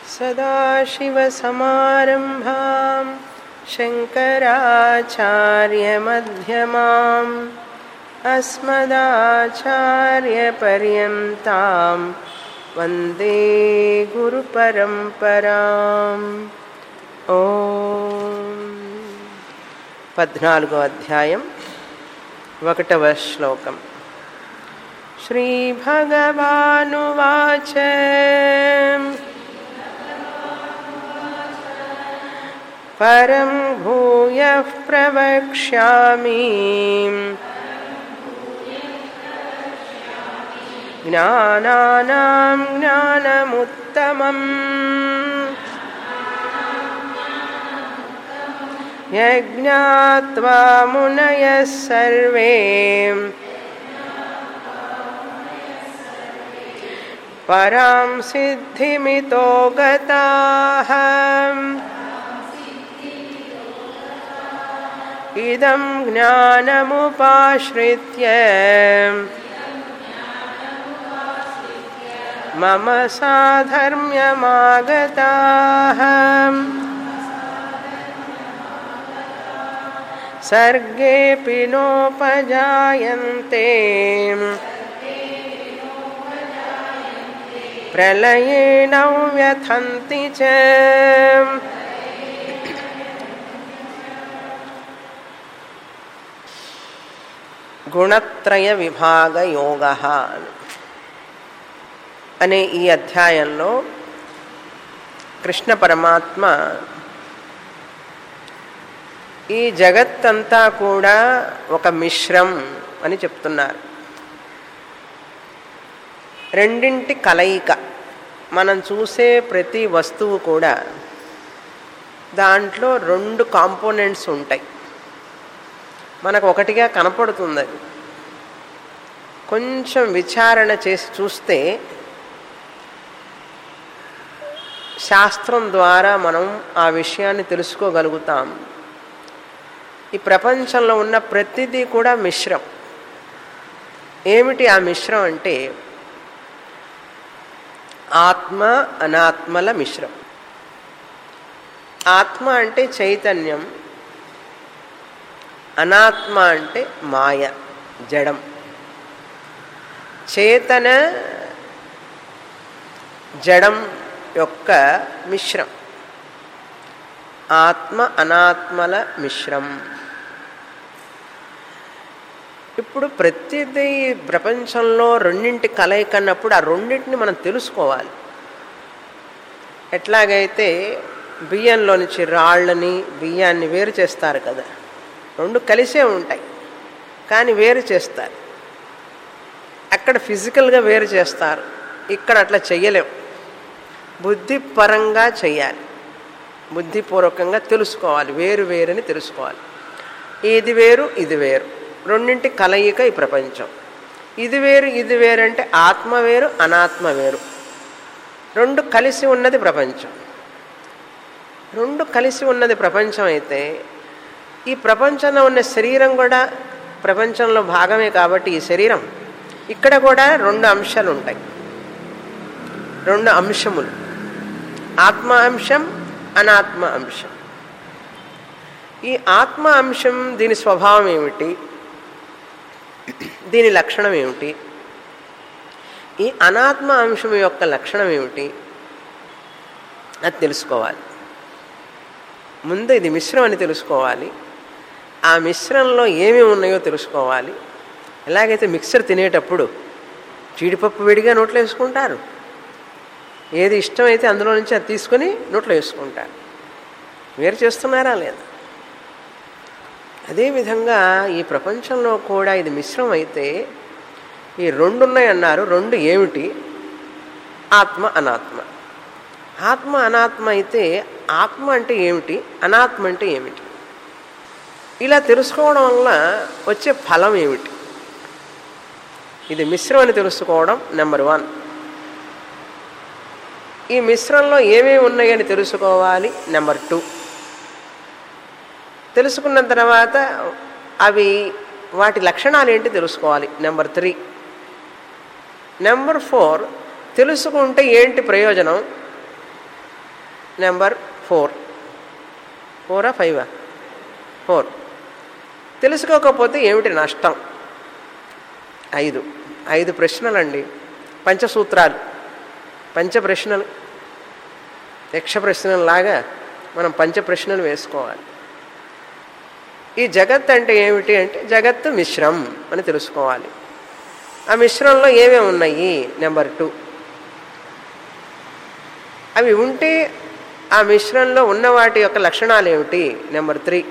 सदाशिवसमारम्भां शङ्कराचार्यमध्यमाम् अस्मदाचार्यपर्यन्तां वन्दे గురుపరంపరాం ఓం పద్నాలుగో అధ్యాయం ఒకటవ శ్లోకం శ్రీభగవానువాచ పరం భూయ ప్రవక్ష్యామి జ్ఞానానాం జ్ఞానముత్తమం యజ్ఞాత్వా మునయः సర్వే పరాం సిద్ధిమితో గతాః ఇదం జ్ఞానముపాశ్రిత్య మమ సాధర్మ్యమాగతాః सर्गेऽपि नोपजायन्ते प्रलयेण व्यथन्ति च గుణత్రయ విభాగ యోగ అనే ఈ అధ్యాయంలో కృష్ణ పరమాత్మ ఈ జగత్తంతా కూడా ఒక మిశ్రం అని చెప్తున్నారు రెండింటి కలయిక మనం చూసే ప్రతి వస్తువు కూడా దాంట్లో రెండు కాంపోనెంట్స్ ఉంటాయి మనకు ఒకటిగా కనపడుతుంది అది కొంచెం విచారణ చేసి చూస్తే శాస్త్రం ద్వారా మనం ఆ విషయాన్ని తెలుసుకోగలుగుతాం ఈ ప్రపంచంలో ఉన్న ప్రతిదీ కూడా మిశ్రం ఏమిటి ఆ మిశ్రం అంటే ఆత్మ అనాత్మల మిశ్రం ఆత్మ అంటే చైతన్యం అనాత్మ అంటే మాయ జడం చేతన జడం యొక్క మిశ్రం ఆత్మ అనాత్మల మిశ్రం ఇప్పుడు ప్రతిదీ ప్రపంచంలో రెండింటి కలయిక అన్నప్పుడు ఆ రెండింటిని మనం తెలుసుకోవాలి ఎట్లాగైతే బియ్యంలో నుంచి రాళ్ళని బియ్యాన్ని వేరు చేస్తారు కదా రెండు కలిసే ఉంటాయి కానీ వేరు చేస్తారు అక్కడ ఫిజికల్గా వేరు చేస్తారు ఇక్కడ అట్లా చెయ్యలేం బుద్ధిపరంగా చెయ్యాలి బుద్ధిపూర్వకంగా తెలుసుకోవాలి వేరు వేరని తెలుసుకోవాలి ఇది వేరు ఇది వేరు రెండింటి కలయిక ఈ ప్రపంచం ఇది వేరు ఇది వేరు అంటే ఆత్మ వేరు అనాత్మ వేరు రెండు కలిసి ఉన్నది ప్రపంచం రెండు కలిసి ఉన్నది ప్రపంచం అయితే ఈ ప్రపంచంలో ఉన్న శరీరం కూడా ప్రపంచంలో భాగమే కాబట్టి ఈ శరీరం ఇక్కడ కూడా రెండు అంశాలు ఉంటాయి రెండు అంశములు ఆత్మ అంశం అనాత్మ అంశం ఈ ఆత్మ అంశం దీని స్వభావం ఏమిటి దీని లక్షణం ఏమిటి ఈ అనాత్మ అంశం యొక్క లక్షణం ఏమిటి అది తెలుసుకోవాలి ముందు ఇది మిశ్రం అని తెలుసుకోవాలి ఆ మిశ్రంలో ఏమేమి ఉన్నాయో తెలుసుకోవాలి ఎలాగైతే మిక్సర్ తినేటప్పుడు జీడిపప్పు విడిగా నోట్లో వేసుకుంటారు ఏది ఇష్టమైతే అందులో నుంచి అది తీసుకొని నోట్లో వేసుకుంటారు వేరు చేస్తున్నారా లేదా అదేవిధంగా ఈ ప్రపంచంలో కూడా ఇది మిశ్రం అయితే ఈ రెండు ఉన్నాయన్నారు రెండు ఏమిటి ఆత్మ అనాత్మ ఆత్మ అనాత్మ అయితే ఆత్మ అంటే ఏమిటి అనాత్మ అంటే ఏమిటి ఇలా తెలుసుకోవడం వల్ల వచ్చే ఫలం ఏమిటి ఇది మిశ్రం అని తెలుసుకోవడం నెంబర్ వన్ ఈ మిశ్రంలో ఏమేమి ఉన్నాయని తెలుసుకోవాలి నెంబర్ టూ తెలుసుకున్న తర్వాత అవి వాటి లక్షణాలు ఏంటి తెలుసుకోవాలి నెంబర్ త్రీ నెంబర్ ఫోర్ తెలుసుకుంటే ఏంటి ప్రయోజనం నెంబర్ ఫోర్ ఫోరా ఫైవా ఫోర్ తెలుసుకోకపోతే ఏమిటి నష్టం ఐదు ఐదు ప్రశ్నలండి పంచసూత్రాలు పంచ ప్రశ్నలు యక్ష ప్రశ్నలాగా మనం పంచ ప్రశ్నలు వేసుకోవాలి ఈ జగత్ అంటే ఏమిటి అంటే జగత్తు మిశ్రం అని తెలుసుకోవాలి ఆ మిశ్రంలో ఏమేమి ఉన్నాయి నెంబర్ టూ అవి ఉంటే ఆ మిశ్రంలో ఉన్న వాటి యొక్క లక్షణాలు ఏమిటి నెంబర్ త్రీ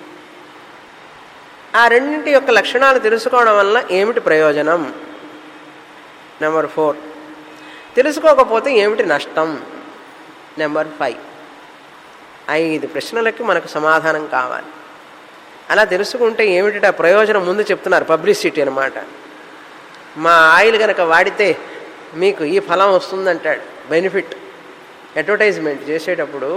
ఆ రెండింటి యొక్క లక్షణాలు తెలుసుకోవడం వల్ల ఏమిటి ప్రయోజనం నెంబర్ ఫోర్ తెలుసుకోకపోతే ఏమిటి నష్టం నెంబర్ ఫైవ్ ఐదు ప్రశ్నలకి మనకు సమాధానం కావాలి అలా తెలుసుకుంటే ఏమిటి ఆ ప్రయోజనం ముందు చెప్తున్నారు పబ్లిసిటీ అనమాట మా ఆయిల్ కనుక వాడితే మీకు ఈ ఫలం వస్తుందంటాడు బెనిఫిట్ అడ్వర్టైజ్మెంట్ చేసేటప్పుడు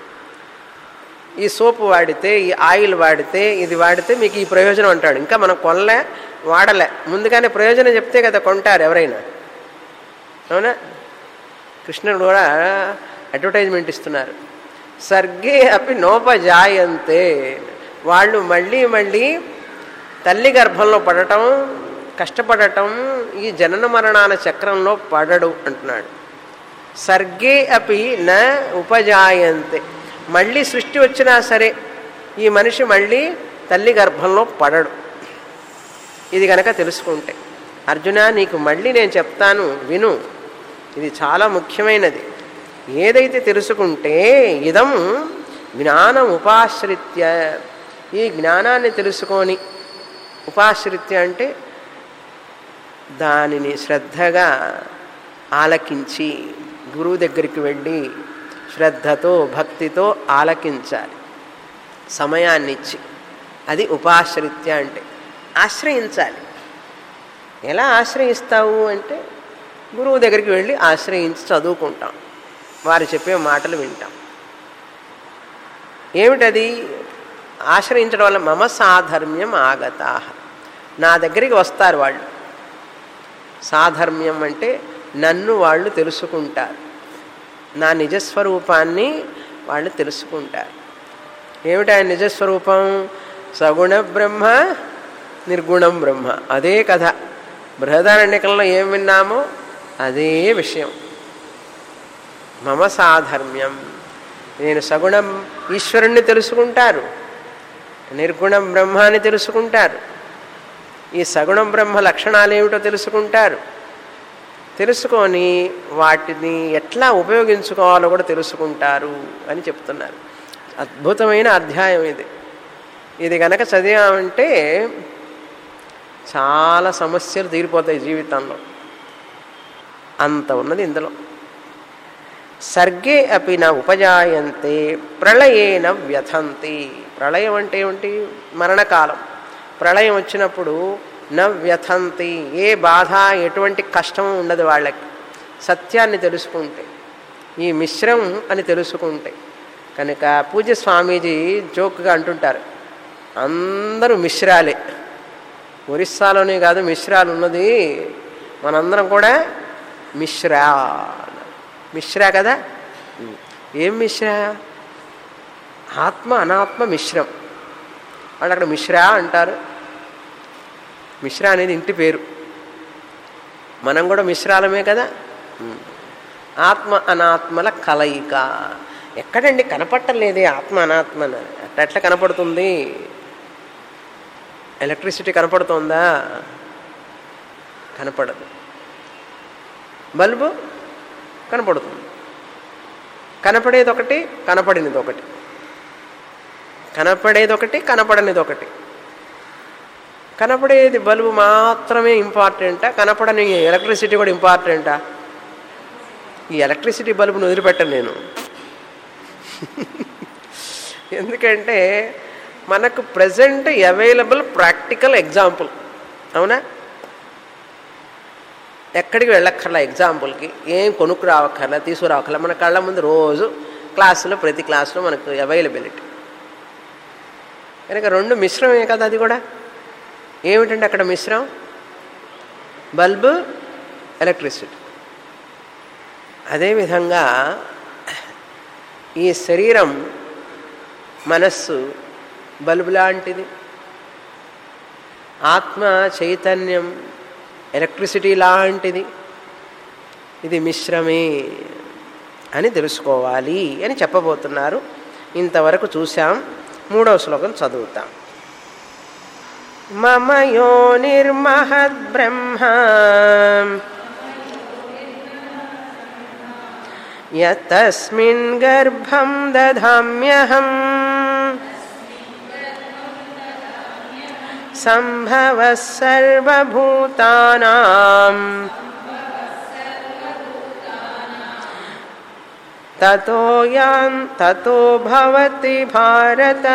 ఈ సోపు వాడితే ఈ ఆయిల్ వాడితే ఇది వాడితే మీకు ఈ ప్రయోజనం అంటాడు ఇంకా మనం కొనలే వాడలే ముందుగానే ప్రయోజనం చెప్తే కదా కొంటారు ఎవరైనా అవునా కృష్ణుడు కూడా అడ్వర్టైజ్మెంట్ ఇస్తున్నారు సర్గే అపి నోపజాయంతే వాళ్ళు మళ్ళీ మళ్ళీ తల్లి గర్భంలో పడటం కష్టపడటం ఈ జనన మరణాల చక్రంలో పడడు అంటున్నాడు సర్గే అపి న ఉపజాయంతే మళ్ళీ సృష్టి వచ్చినా సరే ఈ మనిషి మళ్ళీ తల్లి గర్భంలో పడడు ఇది కనుక తెలుసుకుంటే అర్జున నీకు మళ్ళీ నేను చెప్తాను విను ఇది చాలా ముఖ్యమైనది ఏదైతే తెలుసుకుంటే ఇదం జ్ఞానం ఉపాశ్రిత్య ఈ జ్ఞానాన్ని తెలుసుకొని ఉపాశ్రిత్య అంటే దానిని శ్రద్ధగా ఆలకించి గురువు దగ్గరికి వెళ్ళి శ్రద్ధతో భక్తితో ఆలకించాలి సమయాన్ని ఇచ్చి అది ఉపాశ్రిత్య అంటే ఆశ్రయించాలి ఎలా ఆశ్రయిస్తావు అంటే గురువు దగ్గరికి వెళ్ళి ఆశ్రయించి చదువుకుంటాం వారు చెప్పే మాటలు వింటాం ఏమిటది ఆశ్రయించడం వల్ల మమ సాధర్మ్యం ఆగతా నా దగ్గరికి వస్తారు వాళ్ళు సాధర్మ్యం అంటే నన్ను వాళ్ళు తెలుసుకుంటారు నా నిజస్వరూపాన్ని వాళ్ళు తెలుసుకుంటారు ఏమిటి ఆయన నిజస్వరూపం సగుణ బ్రహ్మ నిర్గుణం బ్రహ్మ అదే కథ బృహదారణ్యకంలో ఏం విన్నామో అదే విషయం మమ సాధర్మ్యం నేను సగుణం ఈశ్వరుణ్ణి తెలుసుకుంటారు నిర్గుణం బ్రహ్మాన్ని తెలుసుకుంటారు ఈ సగుణం బ్రహ్మ లక్షణాలు ఏమిటో తెలుసుకుంటారు తెలుసుకొని వాటిని ఎట్లా ఉపయోగించుకోవాలో కూడా తెలుసుకుంటారు అని చెప్తున్నారు అద్భుతమైన అధ్యాయం ఇది ఇది కనుక చదివామంటే చాలా సమస్యలు తీరిపోతాయి జీవితంలో అంత ఉన్నది ఇందులో సర్గే అపి నా ఉపజాయంతే ప్రళయేన వ్యథంతి ప్రళయం అంటే ఏమిటి మరణకాలం ప్రళయం వచ్చినప్పుడు న వ్యథంతి ఏ బాధ ఎటువంటి కష్టం ఉండదు వాళ్ళకి సత్యాన్ని తెలుసుకుంటే ఈ మిశ్రం అని తెలుసుకుంటే కనుక పూజ్య స్వామీజీ జోక్గా అంటుంటారు అందరూ మిశ్రాలే ఒరిస్సాలోనే కాదు మిశ్రాలు ఉన్నది మనందరం కూడా మిశ్రా మిశ్రా కదా ఏం మిశ్రా ఆత్మ అనాత్మ మిశ్రం వాళ్ళు అక్కడ మిశ్రా అంటారు మిశ్రా అనేది ఇంటి పేరు మనం కూడా మిశ్రాలమే కదా ఆత్మ అనాత్మల కలయిక ఎక్కడండి కనపట్టలేదే ఆత్మ అనాత్మ అట్లా ఎట్లా కనపడుతుంది ఎలక్ట్రిసిటీ కనపడుతుందా కనపడదు బల్బు కనపడుతుంది కనపడేది ఒకటి కనపడినది ఒకటి కనపడేది ఒకటి కనపడనిది ఒకటి కనపడేది బల్బు మాత్రమే ఇంపార్టెంటా కనపడని ఎలక్ట్రిసిటీ కూడా ఇంపార్టెంటా ఈ ఎలక్ట్రిసిటీ బల్బును వదిలిపెట్టను నేను ఎందుకంటే మనకు ప్రజెంట్ అవైలబుల్ ప్రాక్టికల్ ఎగ్జాంపుల్ అవునా ఎక్కడికి వెళ్ళక్కర్లా ఎగ్జాంపుల్కి ఏం కొనుక్కు రావక్కర్లా తీసుకురావక్కర్లా మన కళ్ళ ముందు రోజు క్లాసులో ప్రతి క్లాసులో మనకు అవైలబిలిటీ కనుక రెండు మిశ్రమే కదా అది కూడా ఏమిటంటే అక్కడ మిశ్రం బల్బు ఎలక్ట్రిసిటీ అదేవిధంగా ఈ శరీరం మనస్సు బల్బు లాంటిది ఆత్మ చైతన్యం ఎలక్ట్రిసిటీ లాంటిది ఇది మిశ్రమే అని తెలుసుకోవాలి అని చెప్పబోతున్నారు ఇంతవరకు చూసాం మూడవ శ్లోకం చదువుతాం మమ యో నిర్మహద్బ్రహ్మ యస్మిన్ గర్భం దధామ్యహం సంభవ సర్వభూతానాం తతో యాన్ తతో భవతి భారత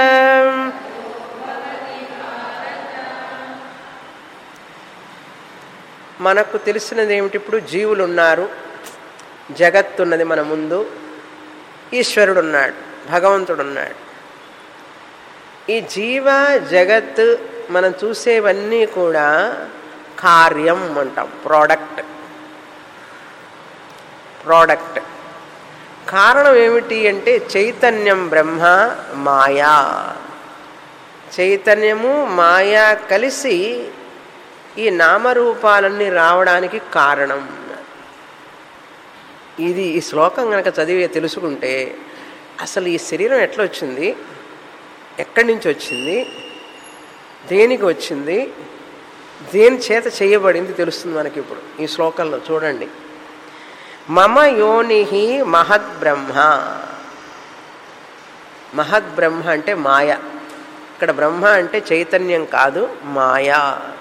మనకు తెలిసినది ఏమిటి ఇప్పుడు జీవులు ఉన్నారు జగత్తున్నది మన ముందు ఈశ్వరుడు ఉన్నాడు భగవంతుడు ఉన్నాడు ఈ జీవ జగత్ మనం చూసేవన్నీ కూడా కార్యం అంటాం ప్రోడక్ట్ ప్రోడక్ట్ కారణం ఏమిటి అంటే చైతన్యం బ్రహ్మ మాయా చైతన్యము మాయా కలిసి ఈ నామరూపాలన్నీ రావడానికి కారణం ఇది ఈ శ్లోకం కనుక చదివి తెలుసుకుంటే అసలు ఈ శరీరం ఎట్లా వచ్చింది ఎక్కడి నుంచి వచ్చింది దేనికి వచ్చింది దేని చేత చేయబడింది తెలుస్తుంది మనకి ఇప్పుడు ఈ శ్లోకంలో చూడండి మమ యోని మహద్బ్రహ్మ మహద్బ్రహ్మ అంటే మాయ ఇక్కడ బ్రహ్మ అంటే చైతన్యం కాదు మాయా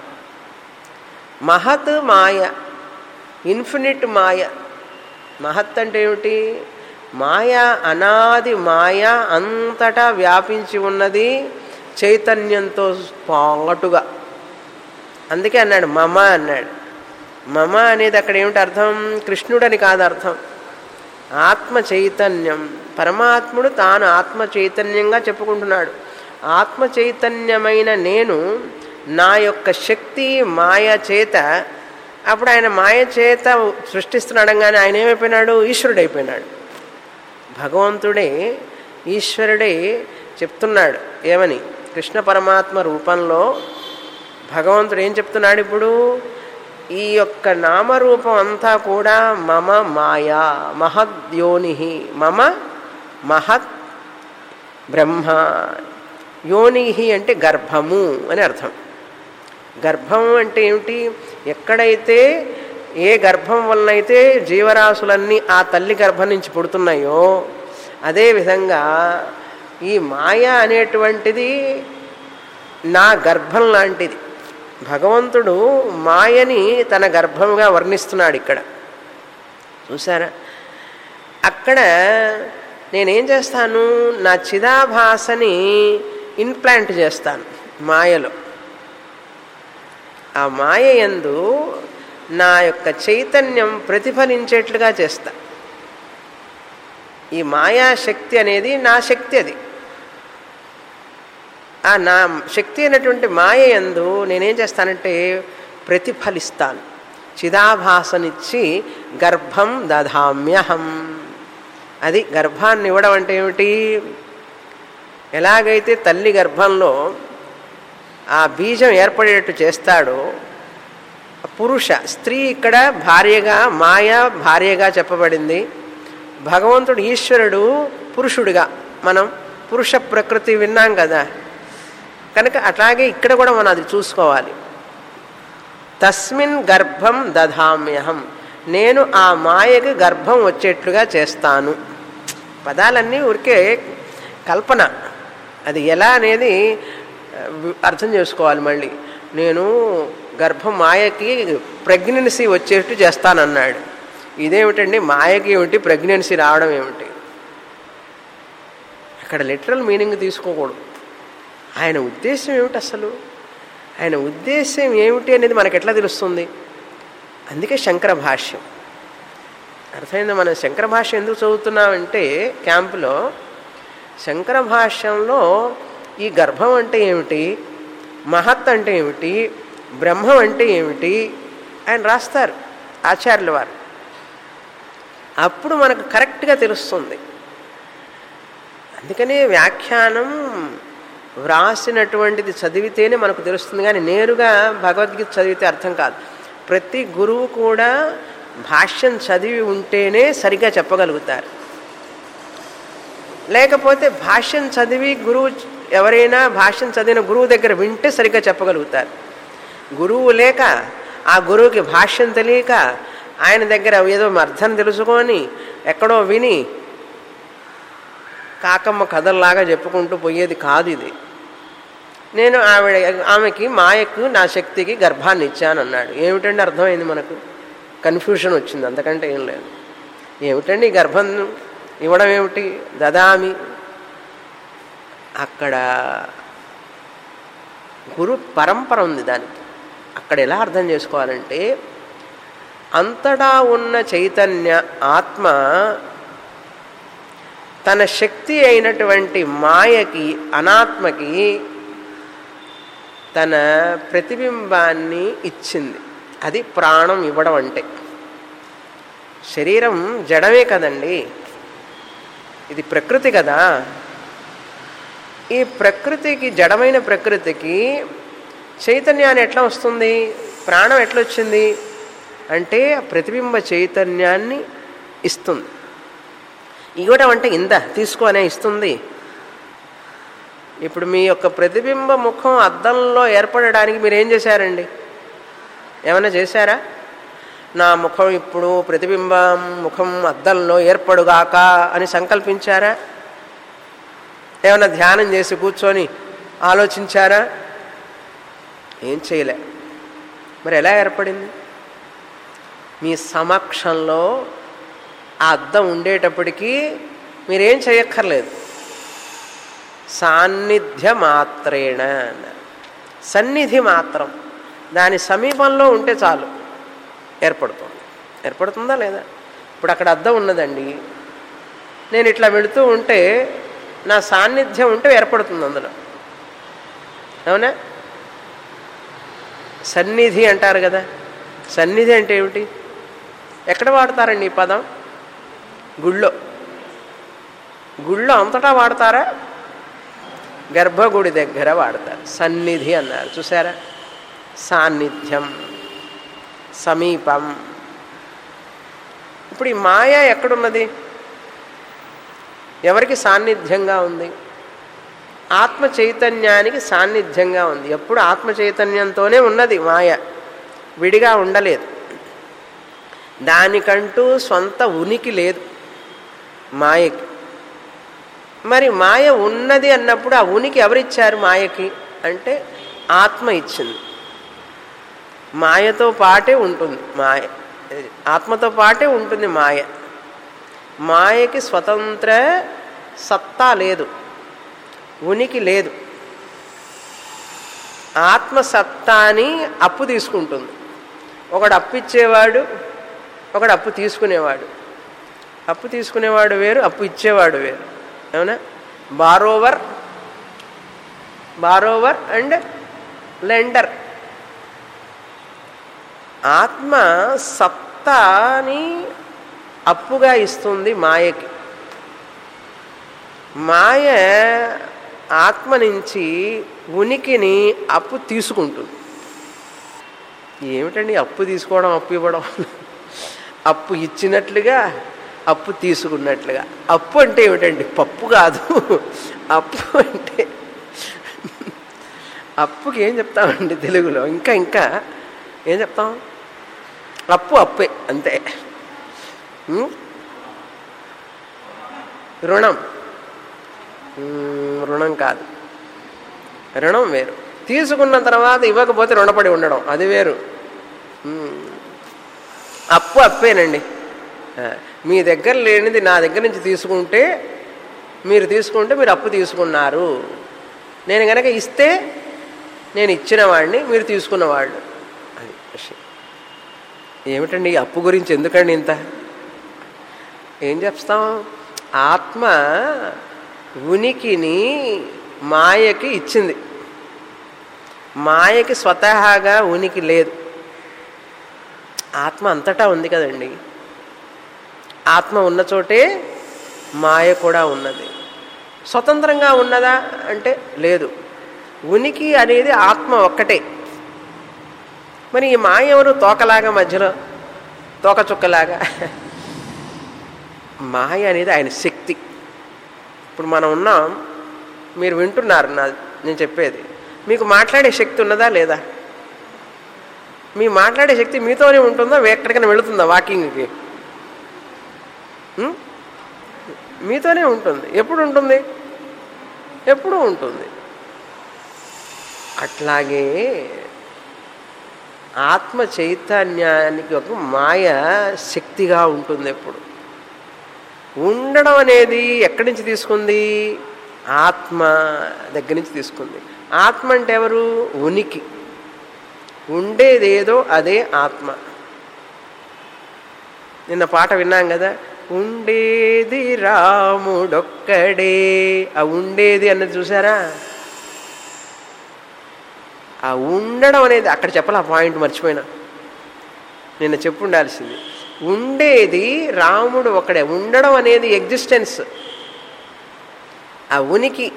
మహత్ మాయ ఇన్ఫినిట్ మాయ మహత్ అంటే ఏమిటి మాయ అనాది మాయ అంతటా వ్యాపించి ఉన్నది చైతన్యంతో పాటుగా అందుకే అన్నాడు మమ అన్నాడు మమ అనేది అక్కడ ఏమిటి అర్థం కృష్ణుడని కాదు అర్థం ఆత్మ చైతన్యం పరమాత్ముడు తాను ఆత్మ చైతన్యంగా చెప్పుకుంటున్నాడు ఆత్మ చైతన్యమైన నేను నా యొక్క శక్తి మాయ చేత అప్పుడు ఆయన మాయ చేత సృష్టిస్తున్నాడు కానీ ఆయన ఏమైపోయినాడు ఈశ్వరుడైపోయినాడు భగవంతుడే ఈశ్వరుడే చెప్తున్నాడు ఏమని కృష్ణ పరమాత్మ రూపంలో భగవంతుడు ఏం చెప్తున్నాడు ఇప్పుడు ఈ యొక్క నామరూపం అంతా కూడా మమ మాయా మహద్యోని మమ మహత్ బ్రహ్మ యోని అంటే గర్భము అని అర్థం గర్భం అంటే ఏమిటి ఎక్కడైతే ఏ గర్భం వలనైతే జీవరాశులన్నీ ఆ తల్లి గర్భం నుంచి పుడుతున్నాయో అదేవిధంగా ఈ మాయ అనేటువంటిది నా గర్భం లాంటిది భగవంతుడు మాయని తన గర్భంగా వర్ణిస్తున్నాడు ఇక్కడ చూసారా అక్కడ నేనేం చేస్తాను నా చిదాభాసని ఇన్ప్లాంట్ చేస్తాను మాయలో ఆ మాయ ఎందు నా యొక్క చైతన్యం ప్రతిఫలించేట్లుగా చేస్తా ఈ మాయాశక్తి అనేది నా శక్తి అది ఆ నా శక్తి అయినటువంటి మాయ ఎందు నేనేం చేస్తానంటే ప్రతిఫలిస్తాను చిదాభాసనిచ్చి గర్భం దధామ్యహం అది గర్భాన్ని ఇవ్వడం అంటే ఏమిటి ఎలాగైతే తల్లి గర్భంలో ఆ బీజం ఏర్పడేటట్టు చేస్తాడో పురుష స్త్రీ ఇక్కడ భార్యగా మాయ భార్యగా చెప్పబడింది భగవంతుడు ఈశ్వరుడు పురుషుడిగా మనం పురుష ప్రకృతి విన్నాం కదా కనుక అట్లాగే ఇక్కడ కూడా మనం అది చూసుకోవాలి తస్మిన్ గర్భం దధామ్యహం నేను ఆ మాయకి గర్భం వచ్చేట్లుగా చేస్తాను పదాలన్నీ ఊరికే కల్పన అది ఎలా అనేది అర్థం చేసుకోవాలి మళ్ళీ నేను గర్భం మాయకి ప్రెగ్నెన్సీ వచ్చేట్టు చేస్తానన్నాడు ఇదేమిటండి మాయకి ఏమిటి ప్రెగ్నెన్సీ రావడం ఏమిటి అక్కడ లిటరల్ మీనింగ్ తీసుకోకూడదు ఆయన ఉద్దేశం ఏమిటి అసలు ఆయన ఉద్దేశం ఏమిటి అనేది మనకు ఎట్లా తెలుస్తుంది అందుకే శంకర భాష్యం అర్థమైందా మనం శంకర భాష్యం ఎందుకు చదువుతున్నామంటే క్యాంపులో శంకర భాష్యంలో ఈ గర్భం అంటే ఏమిటి మహత్ అంటే ఏమిటి బ్రహ్మం అంటే ఏమిటి ఆయన రాస్తారు ఆచార్యుల వారు అప్పుడు మనకు కరెక్ట్గా తెలుస్తుంది అందుకనే వ్యాఖ్యానం వ్రాసినటువంటిది చదివితేనే మనకు తెలుస్తుంది కానీ నేరుగా భగవద్గీత చదివితే అర్థం కాదు ప్రతి గురువు కూడా భాష్యం చదివి ఉంటేనే సరిగా చెప్పగలుగుతారు లేకపోతే భాష్యం చదివి గురువు ఎవరైనా భాష్యం చదివిన గురువు దగ్గర వింటే సరిగ్గా చెప్పగలుగుతారు గురువు లేక ఆ గురువుకి భాష్యం తెలియక ఆయన దగ్గర ఏదో అర్థం తెలుసుకొని ఎక్కడో విని కాకమ్మ కథల్లాగా చెప్పుకుంటూ పోయేది కాదు ఇది నేను ఆవిడ ఆమెకి మాయకు నా శక్తికి గర్భాన్ని ఇచ్చాను అన్నాడు ఏమిటండి అర్థమైంది మనకు కన్ఫ్యూషన్ వచ్చింది అంతకంటే ఏం లేదు ఏమిటండి ఈ గర్భం ఇవ్వడం ఏమిటి దదామి అక్కడ గురు పరంపర ఉంది దానికి అక్కడ ఎలా అర్థం చేసుకోవాలంటే అంతటా ఉన్న చైతన్య ఆత్మ తన శక్తి అయినటువంటి మాయకి అనాత్మకి తన ప్రతిబింబాన్ని ఇచ్చింది అది ప్రాణం ఇవ్వడం అంటే శరీరం జడమే కదండి ఇది ప్రకృతి కదా ఈ ప్రకృతికి జడమైన ప్రకృతికి చైతన్యాన్ని ఎట్లా వస్తుంది ప్రాణం ఎట్లా వచ్చింది అంటే ఆ ప్రతిబింబ చైతన్యాన్ని ఇస్తుంది ఇవ్వడం అంటే ఇంద తీసుకోనే ఇస్తుంది ఇప్పుడు మీ యొక్క ప్రతిబింబ ముఖం అద్దంలో ఏర్పడడానికి మీరు ఏం చేశారండి ఏమైనా చేశారా నా ముఖం ఇప్పుడు ప్రతిబింబం ముఖం అద్దంలో ఏర్పడుగాక అని సంకల్పించారా ఏమైనా ధ్యానం చేసి కూర్చొని ఆలోచించారా ఏం చేయలే మరి ఎలా ఏర్పడింది మీ సమక్షంలో ఆ అద్దం ఉండేటప్పటికీ మీరేం చేయక్కర్లేదు సాన్నిధ్య మాత్రేణ అన్నారు సన్నిధి మాత్రం దాని సమీపంలో ఉంటే చాలు ఏర్పడుతుంది ఏర్పడుతుందా లేదా ఇప్పుడు అక్కడ అద్దం ఉన్నదండి నేను ఇట్లా వెళుతూ ఉంటే నా సాన్నిధ్యం ఉంటే ఏర్పడుతుంది అందులో అవునా సన్నిధి అంటారు కదా సన్నిధి అంటే ఏమిటి ఎక్కడ వాడతారండి ఈ పదం గుళ్ళో గుళ్ళో అంతటా వాడతారా గర్భగుడి దగ్గర వాడతారు సన్నిధి అన్నారు చూసారా సాన్నిధ్యం సమీపం ఇప్పుడు ఈ మాయ ఎక్కడున్నది ఎవరికి సాన్నిధ్యంగా ఉంది ఆత్మ చైతన్యానికి సాన్నిధ్యంగా ఉంది ఎప్పుడు ఆత్మ చైతన్యంతోనే ఉన్నది మాయ విడిగా ఉండలేదు దానికంటూ సొంత ఉనికి లేదు మాయకి మరి మాయ ఉన్నది అన్నప్పుడు ఆ ఉనికి ఎవరిచ్చారు మాయకి అంటే ఆత్మ ఇచ్చింది మాయతో పాటే ఉంటుంది మాయ ఆత్మతో పాటే ఉంటుంది మాయ మాయకి స్వతంత్ర సత్తా లేదు ఉనికి లేదు ఆత్మసత్తాని అప్పు తీసుకుంటుంది ఒకడు అప్పు ఇచ్చేవాడు ఒకడు అప్పు తీసుకునేవాడు అప్పు తీసుకునేవాడు వేరు అప్పు ఇచ్చేవాడు వేరు అవునా బారోవర్ బారోవర్ అండ్ లెండర్ ఆత్మ సత్తాని అప్పుగా ఇస్తుంది మాయకి మాయ ఆత్మ నుంచి ఉనికిని అప్పు తీసుకుంటుంది ఏమిటండి అప్పు తీసుకోవడం అప్పు ఇవ్వడం అప్పు ఇచ్చినట్లుగా అప్పు తీసుకున్నట్లుగా అప్పు అంటే ఏమిటండి పప్పు కాదు అప్పు అంటే అప్పుకి ఏం చెప్తామండి తెలుగులో ఇంకా ఇంకా ఏం చెప్తాం అప్పు అప్పే అంతే ఉం? రుణం ఉం, రుణం కాదు రుణం వేరు తీసుకున్న తర్వాత ఇవ్వకపోతే రుణపడి ఉండడం అది వేరు ఉం. అప్పు అప్పేనండి ఆ, మీ దగ్గర లేనిది నా దగ్గర నుంచి తీసుకుంటే మీరు తీసుకుంటే మీరు అప్పు తీసుకున్నారు నేను కనుక ఇస్తే నేను ఇచ్చిన వాడిని మీరు తీసుకున్నవాళ్ళు అది విషయం ఏమిటండి ఈ అప్పు గురించి ఎందుకండి ఇంత ఏం చెప్తాం ఆత్మ ఉనికిని మాయకి ఇచ్చింది మాయకి స్వతహాగా ఉనికి లేదు ఆత్మ అంతటా ఉంది కదండి ఆత్మ ఉన్న చోటే మాయ కూడా ఉన్నది స్వతంత్రంగా ఉన్నదా అంటే లేదు ఉనికి అనేది ఆత్మ ఒక్కటే మరి ఈ మాయ ఎవరు తోకలాగా మధ్యలో తోక చుక్కలాగా మాయ అనేది ఆయన శక్తి ఇప్పుడు మనం ఉన్నాం మీరు వింటున్నారు నా నేను చెప్పేది మీకు మాట్లాడే శక్తి ఉన్నదా లేదా మీ మాట్లాడే శక్తి మీతోనే ఉంటుందా ఎక్కడికైనా వెళుతుందా వాకింగ్కి ఉం? మీతోనే ఉంటుంది ఎప్పుడు ఉంటుంది ఎప్పుడు ఉంటుంది అట్లాగే ఆత్మ చైతన్యానికి ఒక మాయ శక్తిగా ఉంటుంది ఎప్పుడు ఉండడం అనేది ఎక్కడి నుంచి తీసుకుంది ఆత్మ దగ్గర నుంచి తీసుకుంది ఆత్మ అంటే ఎవరు ఉనికి ఉండేదేదో అదే ఆత్మ నిన్న పాట విన్నాం కదా ఉండేది రాముడొక్కడే ఆ ఉండేది అన్నది చూసారా ఆ ఉండడం అనేది అక్కడ చెప్పాలి ఆ పాయింట్ మర్చిపోయినా నిన్న చెప్పు ఉండాల్సింది ఉండేది రాముడు ఒకడే ఉండడం అనేది ఎగ్జిస్టెన్స్ ఆ ఉనికి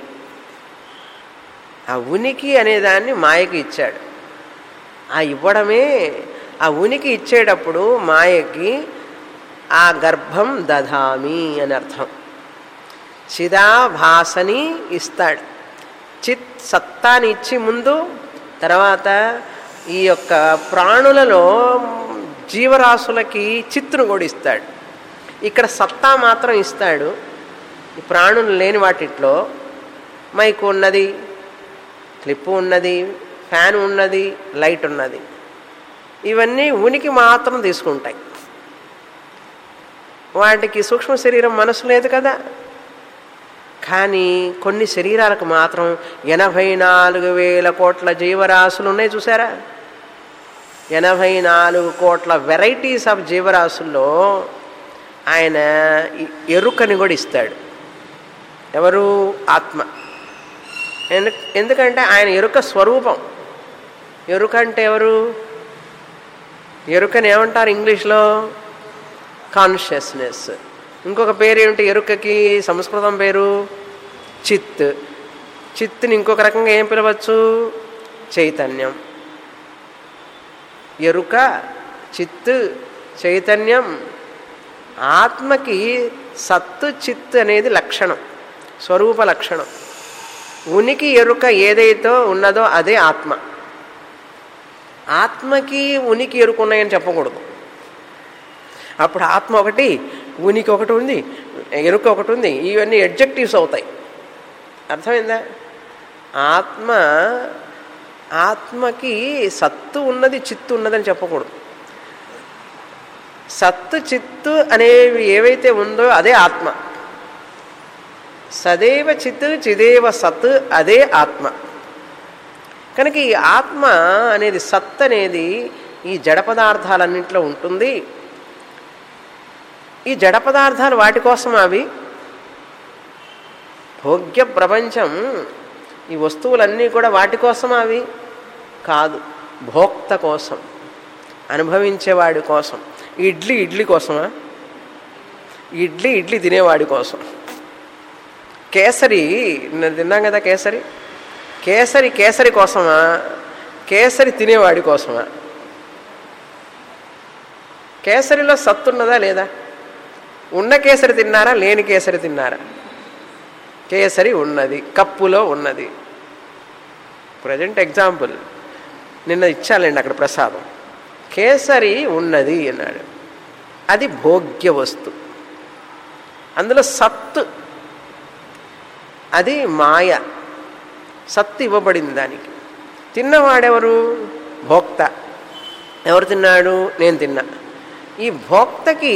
ఆ ఉనికి అనేదాన్ని మాయకి ఇచ్చాడు ఆ ఇవ్వడమే ఆ ఉనికి ఇచ్చేటప్పుడు మాయకి ఆ గర్భం దధామి అని అర్థం చిదాభాసని ఇస్తాడు చిత్ సత్తాని ఇచ్చి ముందు తర్వాత ఈ యొక్క ప్రాణులలో జీవరాశులకి చిత్తును కూడా ఇస్తాడు ఇక్కడ సత్తా మాత్రం ఇస్తాడు ఈ ప్రాణులు లేని వాటిట్లో మైక్ ఉన్నది క్లిప్పు ఉన్నది ఫ్యాన్ ఉన్నది లైట్ ఉన్నది ఇవన్నీ ఉనికి మాత్రం తీసుకుంటాయి వాటికి సూక్ష్మ శరీరం మనసు లేదు కదా కానీ కొన్ని శరీరాలకు మాత్రం ఎనభై నాలుగు వేల కోట్ల జీవరాశులు ఉన్నాయి చూసారా ఎనభై నాలుగు కోట్ల వెరైటీస్ ఆఫ్ జీవరాశుల్లో ఆయన ఈ ఎరుకని కూడా ఇస్తాడు ఎవరు ఆత్మ ఎందు ఎందుకంటే ఆయన ఎరుక స్వరూపం ఎరుక అంటే ఎవరు ఎరుకని ఏమంటారు ఇంగ్లీష్లో కాన్షియస్నెస్ ఇంకొక పేరు ఏమిటి ఎరుకకి సంస్కృతం పేరు చిత్ చిత్తుని ఇంకొక రకంగా ఏం పిలవచ్చు చైతన్యం ఎరుక చిత్తు చైతన్యం ఆత్మకి సత్తు చిత్తు అనేది లక్షణం స్వరూప లక్షణం ఉనికి ఎరుక ఏదైతే ఉన్నదో అదే ఆత్మ ఆత్మకి ఉనికి ఎరుక ఉన్నాయని చెప్పకూడదు అప్పుడు ఆత్మ ఒకటి ఉనికి ఒకటి ఉంది ఎరుక ఒకటి ఉంది ఇవన్నీ ఎడ్జెక్టివ్స్ అవుతాయి అర్థమైందా ఆత్మ ఆత్మకి సత్తు ఉన్నది చిత్తు ఉన్నదని చెప్పకూడదు సత్తు చిత్తు అనేవి ఏవైతే ఉందో అదే ఆత్మ సదేవ చిత్తు చిదేవ సత్ అదే ఆత్మ కనుక ఈ ఆత్మ అనేది సత్ అనేది ఈ జడ పదార్థాలన్నింటిలో ఉంటుంది ఈ జడ పదార్థాలు వాటి కోసం అవి భోగ్య ప్రపంచం ఈ వస్తువులన్నీ కూడా వాటి కోసం అవి కాదు భోక్త కోసం అనుభవించేవాడి కోసం ఇడ్లీ ఇడ్లీ కోసమా ఇడ్లీ ఇడ్లీ తినేవాడి కోసం కేసరి నేను తిన్నాం కదా కేసరి కేసరి కేసరి కోసమా కేసరి తినేవాడి కోసమా కేసరిలో సత్తున్నదా లేదా ఉన్న కేసరి తిన్నారా లేని కేసరి తిన్నారా కేసరి ఉన్నది కప్పులో ఉన్నది ప్రజెంట్ ఎగ్జాంపుల్ నిన్న ఇచ్చాలండి అక్కడ ప్రసాదం కేసరి ఉన్నది అన్నాడు అది భోగ్య వస్తు అందులో సత్తు అది మాయ సత్తు ఇవ్వబడింది దానికి తిన్నవాడెవరు భోక్త ఎవరు తిన్నాడు నేను తిన్నా ఈ భోక్తకి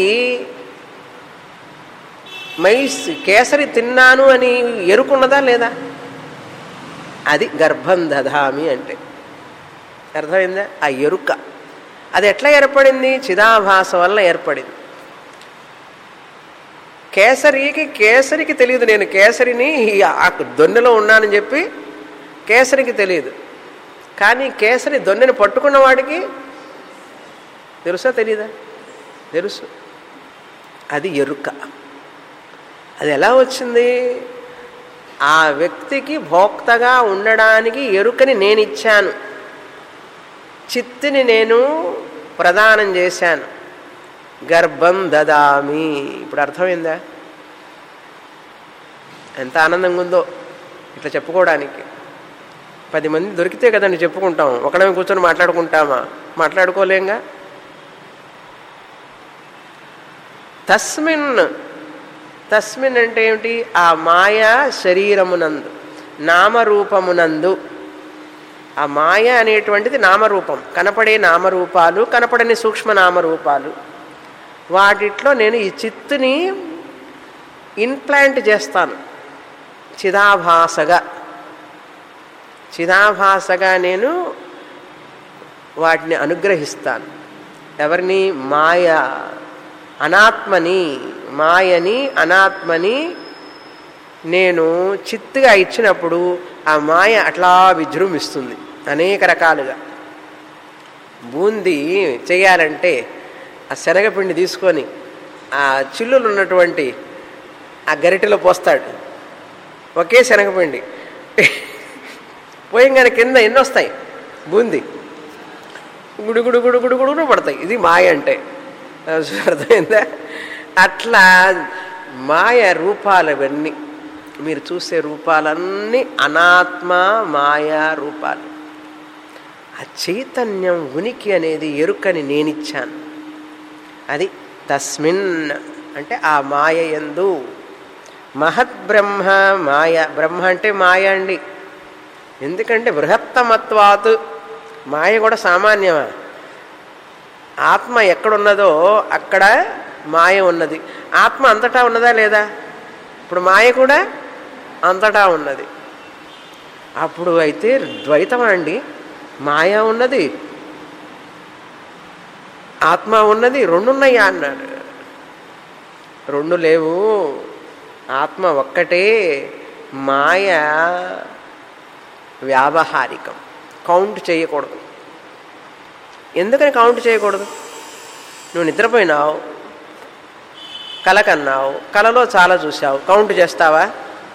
మైస్ కేసరి తిన్నాను అని ఎరుకున్నదా లేదా అది గర్భం దధామి అంటే అర్థమైందా ఆ ఎరుక అది ఎట్లా ఏర్పడింది చిదాభాస వల్ల ఏర్పడింది కేసరికి కేసరికి తెలియదు నేను కేసరిని ఆ దొన్నెలో ఉన్నానని చెప్పి కేసరికి తెలియదు కానీ కేసరి దొన్నెని పట్టుకున్న వాడికి తెలుసా తెలీదా తెలుసు అది ఎరుక అది ఎలా వచ్చింది ఆ వ్యక్తికి భోక్తగా ఉండడానికి ఎరుకని నేను ఇచ్చాను చిత్తుని నేను ప్రదానం చేశాను గర్భం దదామి ఇప్పుడు అర్థమైందా ఎంత ఆనందంగా ఉందో ఇట్లా చెప్పుకోవడానికి పది మంది దొరికితే కదండి చెప్పుకుంటాం ఒకడమే కూర్చొని మాట్లాడుకుంటామా మాట్లాడుకోలేంగా తస్మిన్ తస్మిన్ అంటే ఏమిటి ఆ మాయా శరీరమునందు నామరూపమునందు ఆ మాయ అనేటువంటిది నామరూపం కనపడే నామరూపాలు కనపడని సూక్ష్మ నామరూపాలు వాటిట్లో నేను ఈ చిత్తుని ఇన్ప్లాంట్ చేస్తాను చిదాభాసగా చిదాభాసగా నేను వాటిని అనుగ్రహిస్తాను ఎవరిని మాయ అనాత్మని మాయని అనాత్మని నేను చిత్తుగా ఇచ్చినప్పుడు ఆ మాయ అట్లా విజృంభిస్తుంది అనేక రకాలుగా బూందీ చేయాలంటే ఆ శనగపిండి తీసుకొని ఆ చిల్లులు ఉన్నటువంటి ఆ గరిటెలో పోస్తాడు ఒకే శనగపిండి పోయంగానే కింద ఎన్ని వస్తాయి బూంది గుడుగుడు గుడుగుడు గుడుగుడు పడతాయి ఇది మాయ అంటే అర్థమైందా అట్లా మాయ రూపాలు ఇవన్నీ మీరు చూసే రూపాలన్నీ అనాత్మ మాయా రూపాలు ఆ చైతన్యం ఉనికి అనేది ఎరుకని నేనిచ్చాను అది తస్మిన్ అంటే ఆ మాయ ఎందు మహత్ బ్రహ్మ మాయ బ్రహ్మ అంటే మాయ అండి ఎందుకంటే బృహత్తమత్వాత్ మాయ కూడా సామాన్యమా ఆత్మ ఎక్కడున్నదో అక్కడ మాయ ఉన్నది ఆత్మ అంతటా ఉన్నదా లేదా ఇప్పుడు మాయ కూడా అంతటా ఉన్నది అప్పుడు అయితే ద్వైతమా అండి మాయ ఉన్నది ఆత్మ ఉన్నది రెండున్నాయా అన్నాడు రెండు లేవు ఆత్మ ఒక్కటే మాయ వ్యావహారికం కౌంట్ చేయకూడదు ఎందుకని కౌంట్ చేయకూడదు నువ్వు నిద్రపోయినావు కల కన్నావు కలలో చాలా చూసావు కౌంట్ చేస్తావా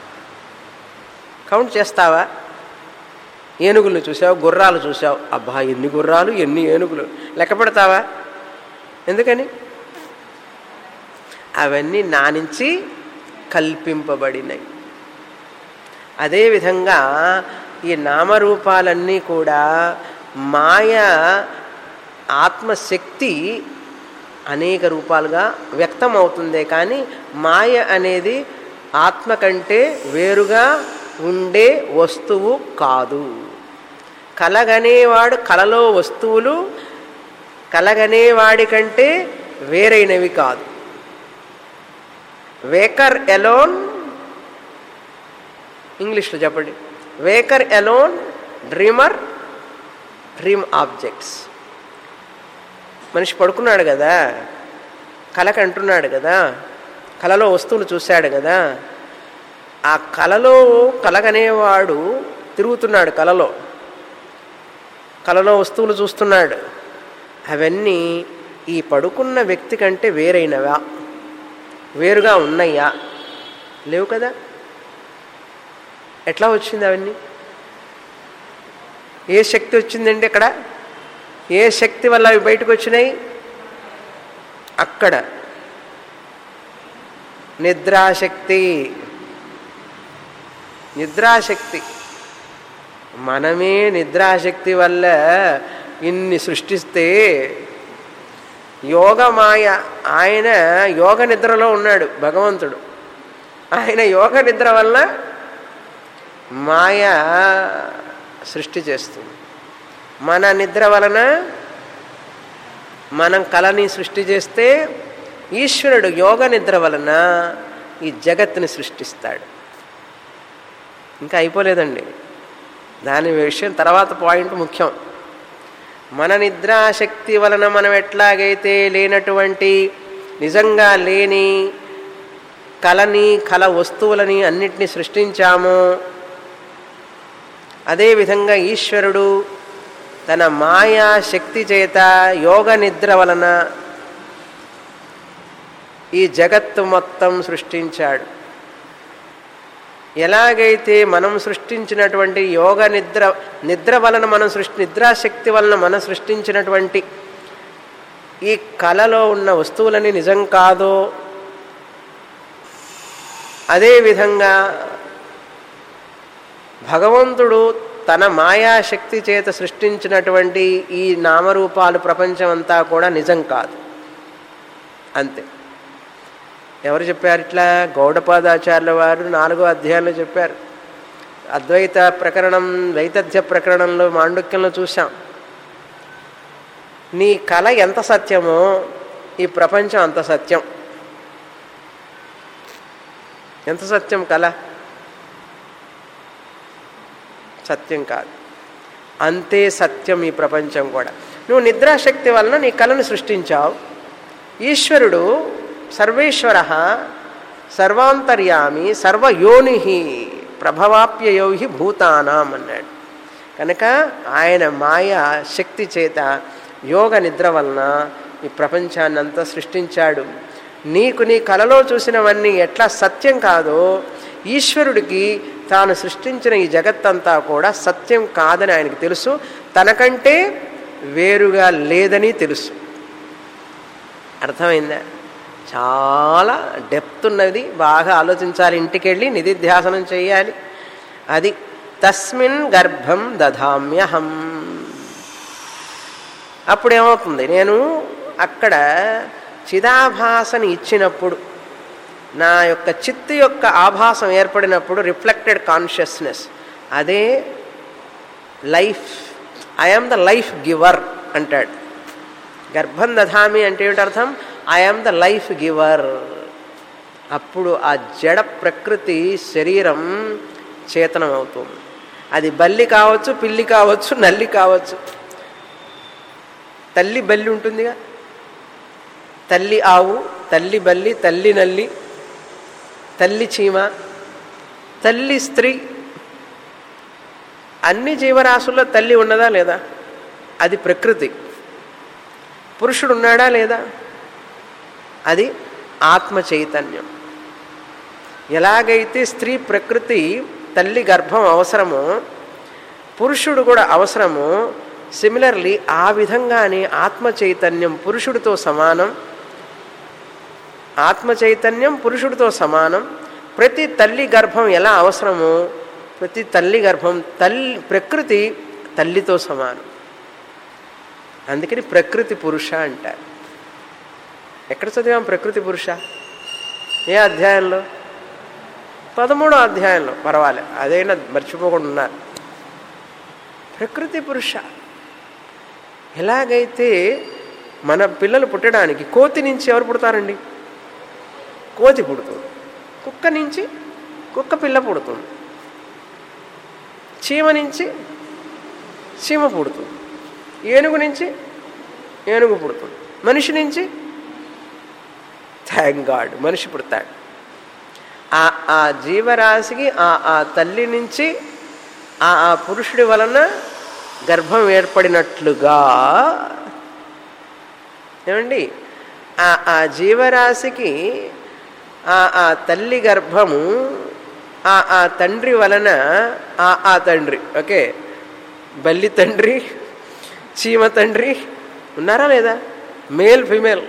కౌంట్ చేస్తావా ఏనుగులు చూసావు గుర్రాలు చూసావు అబ్బా ఎన్ని గుర్రాలు ఎన్ని ఏనుగులు లెక్క పెడతావా ఎందుకని అవన్నీ నా నుంచి కల్పింపబడినాయి అదేవిధంగా ఈ నామరూపాలన్నీ కూడా మాయ ఆత్మశక్తి అనేక రూపాలుగా వ్యక్తం అవుతుందే కానీ మాయ అనేది ఆత్మ కంటే వేరుగా ఉండే వస్తువు కాదు కలగనేవాడు కలలో వస్తువులు కలగనేవాడి కంటే వేరైనవి కాదు వేకర్ ఎలోన్ ఇంగ్లీష్లో చెప్పండి waker alone dreamer dream objects మనిషి పడుకున్నాడు కదా కలక అంటున్నాడు కదా కలలో వస్తువులు చూశాడు కదా ఆ కలలో కలగనేవాడు తిరుగుతున్నాడు కలలో కలలో వస్తువులు చూస్తున్నాడు అవన్నీ ఈ పడుకున్న వ్యక్తి కంటే వేరైనవా వేరుగా ఉన్నాయా లేవు కదా ఎట్లా వచ్చింది అవన్నీ ఏ శక్తి వచ్చిందండి ఇక్కడ ఏ శక్తి వల్ల అవి బయటకు వచ్చినాయి అక్కడ నిద్రాశక్తి నిద్రాశక్తి మనమే నిద్రాశక్తి వల్ల ఇన్ని సృష్టిస్తే యోగమాయ ఆయన యోగ నిద్రలో ఉన్నాడు భగవంతుడు ఆయన యోగ నిద్ర వల్ల మాయ సృష్టి చేస్తుంది మన నిద్ర వలన మనం కళని సృష్టి చేస్తే ఈశ్వరుడు యోగ నిద్ర వలన ఈ జగత్తుని సృష్టిస్తాడు ఇంకా అయిపోలేదండి దాని విషయం తర్వాత పాయింట్ ముఖ్యం మన నిద్రాశక్తి వలన మనం ఎట్లాగైతే లేనటువంటి నిజంగా లేని కళని కళ వస్తువులని అన్నిటినీ సృష్టించామో అదేవిధంగా ఈశ్వరుడు తన మాయా శక్తి చేత యోగ నిద్ర వలన ఈ జగత్తు మొత్తం సృష్టించాడు ఎలాగైతే మనం సృష్టించినటువంటి యోగ నిద్ర నిద్ర వలన మనం సృష్టి నిద్రాశక్తి వలన మనం సృష్టించినటువంటి ఈ కళలో ఉన్న వస్తువులని నిజం కాదో అదేవిధంగా భగవంతుడు తన మాయాశక్తి చేత సృష్టించినటువంటి ఈ నామరూపాలు ప్రపంచం అంతా కూడా నిజం కాదు అంతే ఎవరు చెప్పారు ఇట్లా గౌడపాదాచార్యుల వారు నాలుగో అధ్యాయంలో చెప్పారు అద్వైత ప్రకరణం వైతథ్య ప్రకరణంలో మాండుక్యంలో చూసాం నీ కళ ఎంత సత్యమో ఈ ప్రపంచం అంత సత్యం ఎంత సత్యం కళ సత్యం కాదు అంతే సత్యం ఈ ప్రపంచం కూడా నువ్వు నిద్రాశక్తి వలన నీ కళను సృష్టించావు ఈశ్వరుడు సర్వేశ్వర సర్వాంతర్యామి సర్వయోని ప్రభవాప్యయో హి భూతానాం అన్నాడు కనుక ఆయన మాయా శక్తి చేత యోగ నిద్ర వలన ఈ ప్రపంచాన్ని అంతా సృష్టించాడు నీకు నీ కలలో చూసినవన్నీ ఎట్లా సత్యం కాదో ఈశ్వరుడికి తాను సృష్టించిన ఈ జగత్తంతా కూడా సత్యం కాదని ఆయనకు తెలుసు తనకంటే వేరుగా లేదని తెలుసు అర్థమైందా చాలా డెప్త్ ఉన్నది బాగా ఆలోచించాలి ఇంటికి వెళ్ళి నిధిధ్యాసనం చేయాలి అది తస్మిన్ గర్భం దధామ్యహం అప్పుడేమవుతుంది నేను అక్కడ చిదాభాసని ఇచ్చినప్పుడు నా యొక్క చిత్తు యొక్క ఆభాసం ఏర్పడినప్పుడు రిఫ్లెక్టెడ్ కాన్షియస్నెస్ అదే life I am the life giver అంటాడు గర్భం దధామి అంటే ఏమిటి అర్థం ఐఎమ్ ద లైఫ్ గివర్ అప్పుడు ఆ జడ ప్రకృతి శరీరం చేతనం అవుతుంది అది బల్లి కావచ్చు పిల్లి కావచ్చు నల్లి కావచ్చు తల్లి బల్లి ఉంటుందిగా తల్లి ఆవు తల్లి బల్లి తల్లి నల్లి తల్లి చీమ తల్లి స్త్రీ అన్ని జీవరాశుల్లో తల్లి ఉన్నదా లేదా అది ప్రకృతి పురుషుడు ఉన్నాడా లేదా అది ఆత్మ చైతన్యం ఎలాగైతే స్త్రీ ప్రకృతి తల్లి గర్భం అవసరమో పురుషుడు కూడా అవసరమో సిమిలర్లీ ఆ విధంగానే ఆత్మ చైతన్యం పురుషుడితో సమానం ఆత్మ చైతన్యం పురుషుడితో సమానం ప్రతి తల్లి గర్భం ఎలా అవసరమో ప్రతి తల్లి గర్భం తల్లి ప్రకృతి తల్లితో సమానం అందుకని ప్రకృతి పురుష అంటారు ఎక్కడ చదివాం ప్రకృతి పురుష ఏ అధ్యాయంలో పదమూడో అధ్యాయంలో పర్వాలే అదైనా మర్చిపోకుండా ఉన్నారు ప్రకృతి పురుష ఎలాగైతే మన పిల్లలు పుట్టడానికి కోతి నుంచి ఎవరు పుడతారండి కోతి పుడుతుంది కుక్క నుంచి కుక్క పిల్ల పుడుతుంది చీమ నుంచి చీమ పుడుతుంది ఏనుగు నుంచి ఏనుగు పుడుతుంది మనిషి నుంచి థ్యాంక్ గాడ్ మనిషి పుడతాడు ఆ ఆ జీవరాశికి ఆ ఆ తల్లి నుంచి ఆ ఆ పురుషుడి వలన గర్భం ఏర్పడినట్లుగా ఏమండి ఆ ఆ జీవరాశికి ఆ ఆ తల్లి గర్భము ఆ ఆ తండ్రి వలన ఆ ఆ తండ్రి ఓకే బల్లి తండ్రి చీమ తండ్రి ఉన్నారా లేదా మేల్ ఫిమేల్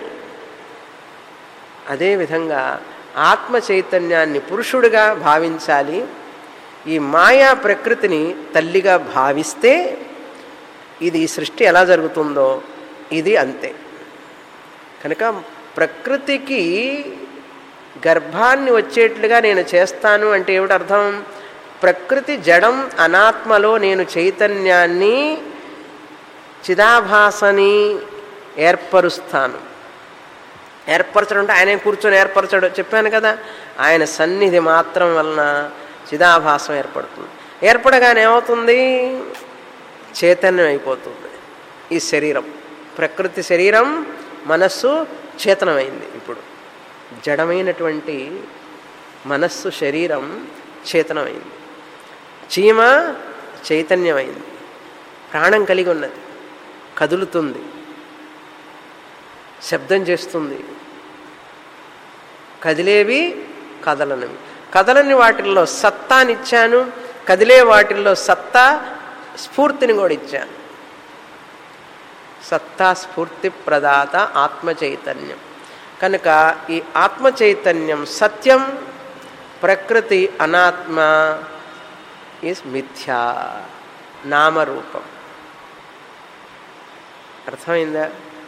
అదేవిధంగా ఆత్మ చైతన్యాన్ని పురుషుడిగా భావించాలి ఈ మాయా ప్రకృతిని తల్లిగా భావిస్తే ఇది ఈ సృష్టి ఎలా జరుగుతుందో ఇది అంతే కనుక ప్రకృతికి గర్భాన్ని వచ్చేట్లుగా నేను చేస్తాను అంటే ఏమిటి అర్థం ప్రకృతి జడం అనాత్మలో నేను చైతన్యాన్ని చిదాభాసని ఏర్పరుస్తాను ఏర్పరచడం అంటే ఆయన కూర్చొని ఏర్పరచడం చెప్పాను కదా ఆయన సన్నిధి మాత్రం వలన చిదాభాసం ఏర్పడుతుంది ఏర్పడగానే ఏమవుతుంది చైతన్యం అయిపోతుంది ఈ శరీరం ప్రకృతి శరీరం మనస్సు చేతనమైంది ఇప్పుడు జడమైనటువంటి మనస్సు శరీరం చేతనమైంది చీమ చైతన్యమైంది ప్రాణం కలిగి ఉన్నది కదులుతుంది శబ్దం చేస్తుంది కదిలేవి కదలనివి కదలని వాటిల్లో సత్తానిచ్చాను కదిలే వాటిల్లో సత్తా స్ఫూర్తిని కూడా ఇచ్చాను సత్తా స్ఫూర్తి ప్రదాత ఆత్మ చైతన్యం కనుక ఈ ఆత్మ చైతన్యం సత్యం ప్రకృతి అనాత్మ ఈజ్ మిథ్యా నామరూపం అర్థమైందా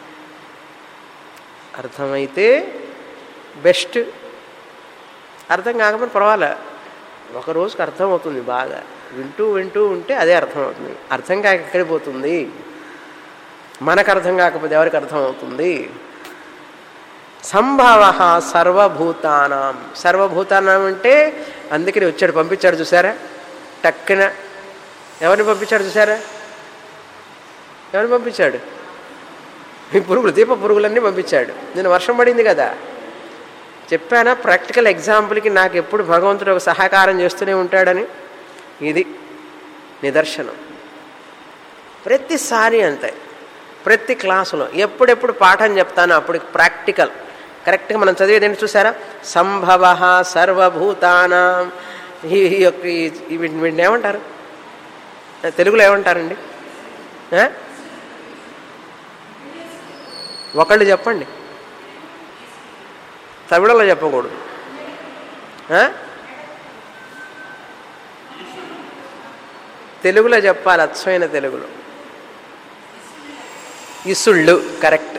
అర్థమైతే బెస్ట్ అర్థం కాకపోతే పర్వాలే ఒక రోజుకి అర్థమవుతుంది బాగా వింటూ వింటూ ఉంటే అదే అర్థమవుతుంది అర్థం కాక ఎక్కడికి పోతుంది మనకు అర్థం కాకపోతే ఎవరికి అర్థమవుతుంది సంభవ సర్వభూతానాం సర్వభూతానాం అంటే అందుకని వచ్చాడు పంపించాడు చూసారా టక్కున ఎవరిని పంపించాడు చూసారా ఎవరిని పంపించాడు ఈ పురుగులు దీప పురుగులన్నీ పంపించాడు నేను వర్షం పడింది కదా చెప్పానా ప్రాక్టికల్ ఎగ్జాంపుల్కి నాకు ఎప్పుడు భగవంతుడు ఒక సహకారం చేస్తూనే ఉంటాడని ఇది నిదర్శనం ప్రతిసారి అంతే ప్రతి క్లాసులో ఎప్పుడెప్పుడు పాఠం చెప్తానో అప్పుడు ప్రాక్టికల్ కరెక్ట్గా మనం చదివేది ఏంటి చూసారా సంభవ సర్వభూతానం ఈ ఈ యొక్క ఈ- ఈ వీటిని వీటిని ఏమంటారు తెలుగులో ఏమంటారండి ఆ? ఒకళ్ళు చెప్పండి తమిళంలో చెప్పకూడదు ఆ? తెలుగులో చెప్పాలి అచ్చమైన తెలుగులో ఇసుళ్ళు కరెక్ట్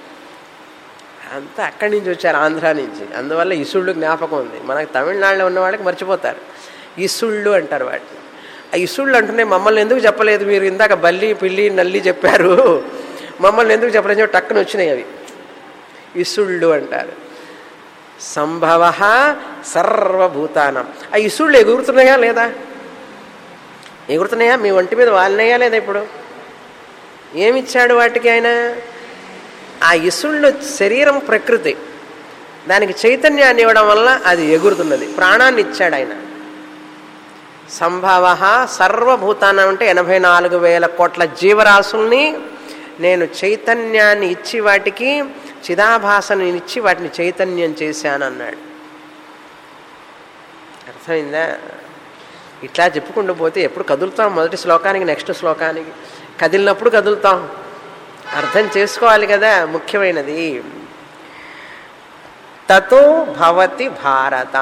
అంతా అక్కడి నుంచి వచ్చారు ఆంధ్ర నుంచి అందువల్ల ఇసుళ్ళు జ్ఞాపకం ఉంది మనకు తమిళనాడులో ఉన్న వాళ్ళకి మర్చిపోతారు ఇసుళ్ళు అంటారు వాటిని ఆ ఇసుళ్ళు అంటూనే మమ్మల్ని ఎందుకు చెప్పలేదు మీరు ఇందాక బల్లి పిల్లి నల్లి చెప్పారు మమ్మల్ని ఎందుకు చెప్పలేదు చెప్పి టక్కున వచ్చినాయి అవి ఇసుళ్ళు అంటారు సంభవ సర్వభూతానం ఆ ఇసుళ్ళు ఎగురుతున్నాయా లేదా ఎగురుతున్నాయా మీ ఒంటి మీద వాలినాయా లేదా ఇప్పుడు ఏమిచ్చాడు వాటికి ఆయన ఆ ఇసుళ్ళు శరీరం ప్రకృతి దానికి చైతన్యాన్ని ఇవ్వడం వల్ల అది ఎగురుతున్నది ప్రాణాన్ని ఇచ్చాడు ఆయన సంభవ సర్వభూతానం అంటే ఎనభై నాలుగు వేల కోట్ల జీవరాశుల్ని నేను చైతన్యాన్ని ఇచ్చి వాటికి చిదాభాసను ఇచ్చి వాటిని చైతన్యం చేశాను అన్నాడు అర్థమైందా ఇట్లా చెప్పుకుంటూ పోతే ఎప్పుడు కదులుతాం మొదటి శ్లోకానికి నెక్స్ట్ శ్లోకానికి కదిలినప్పుడు కదులుతాం అర్థం చేసుకోవాలి కదా ముఖ్యమైనది తతో భవతి భారత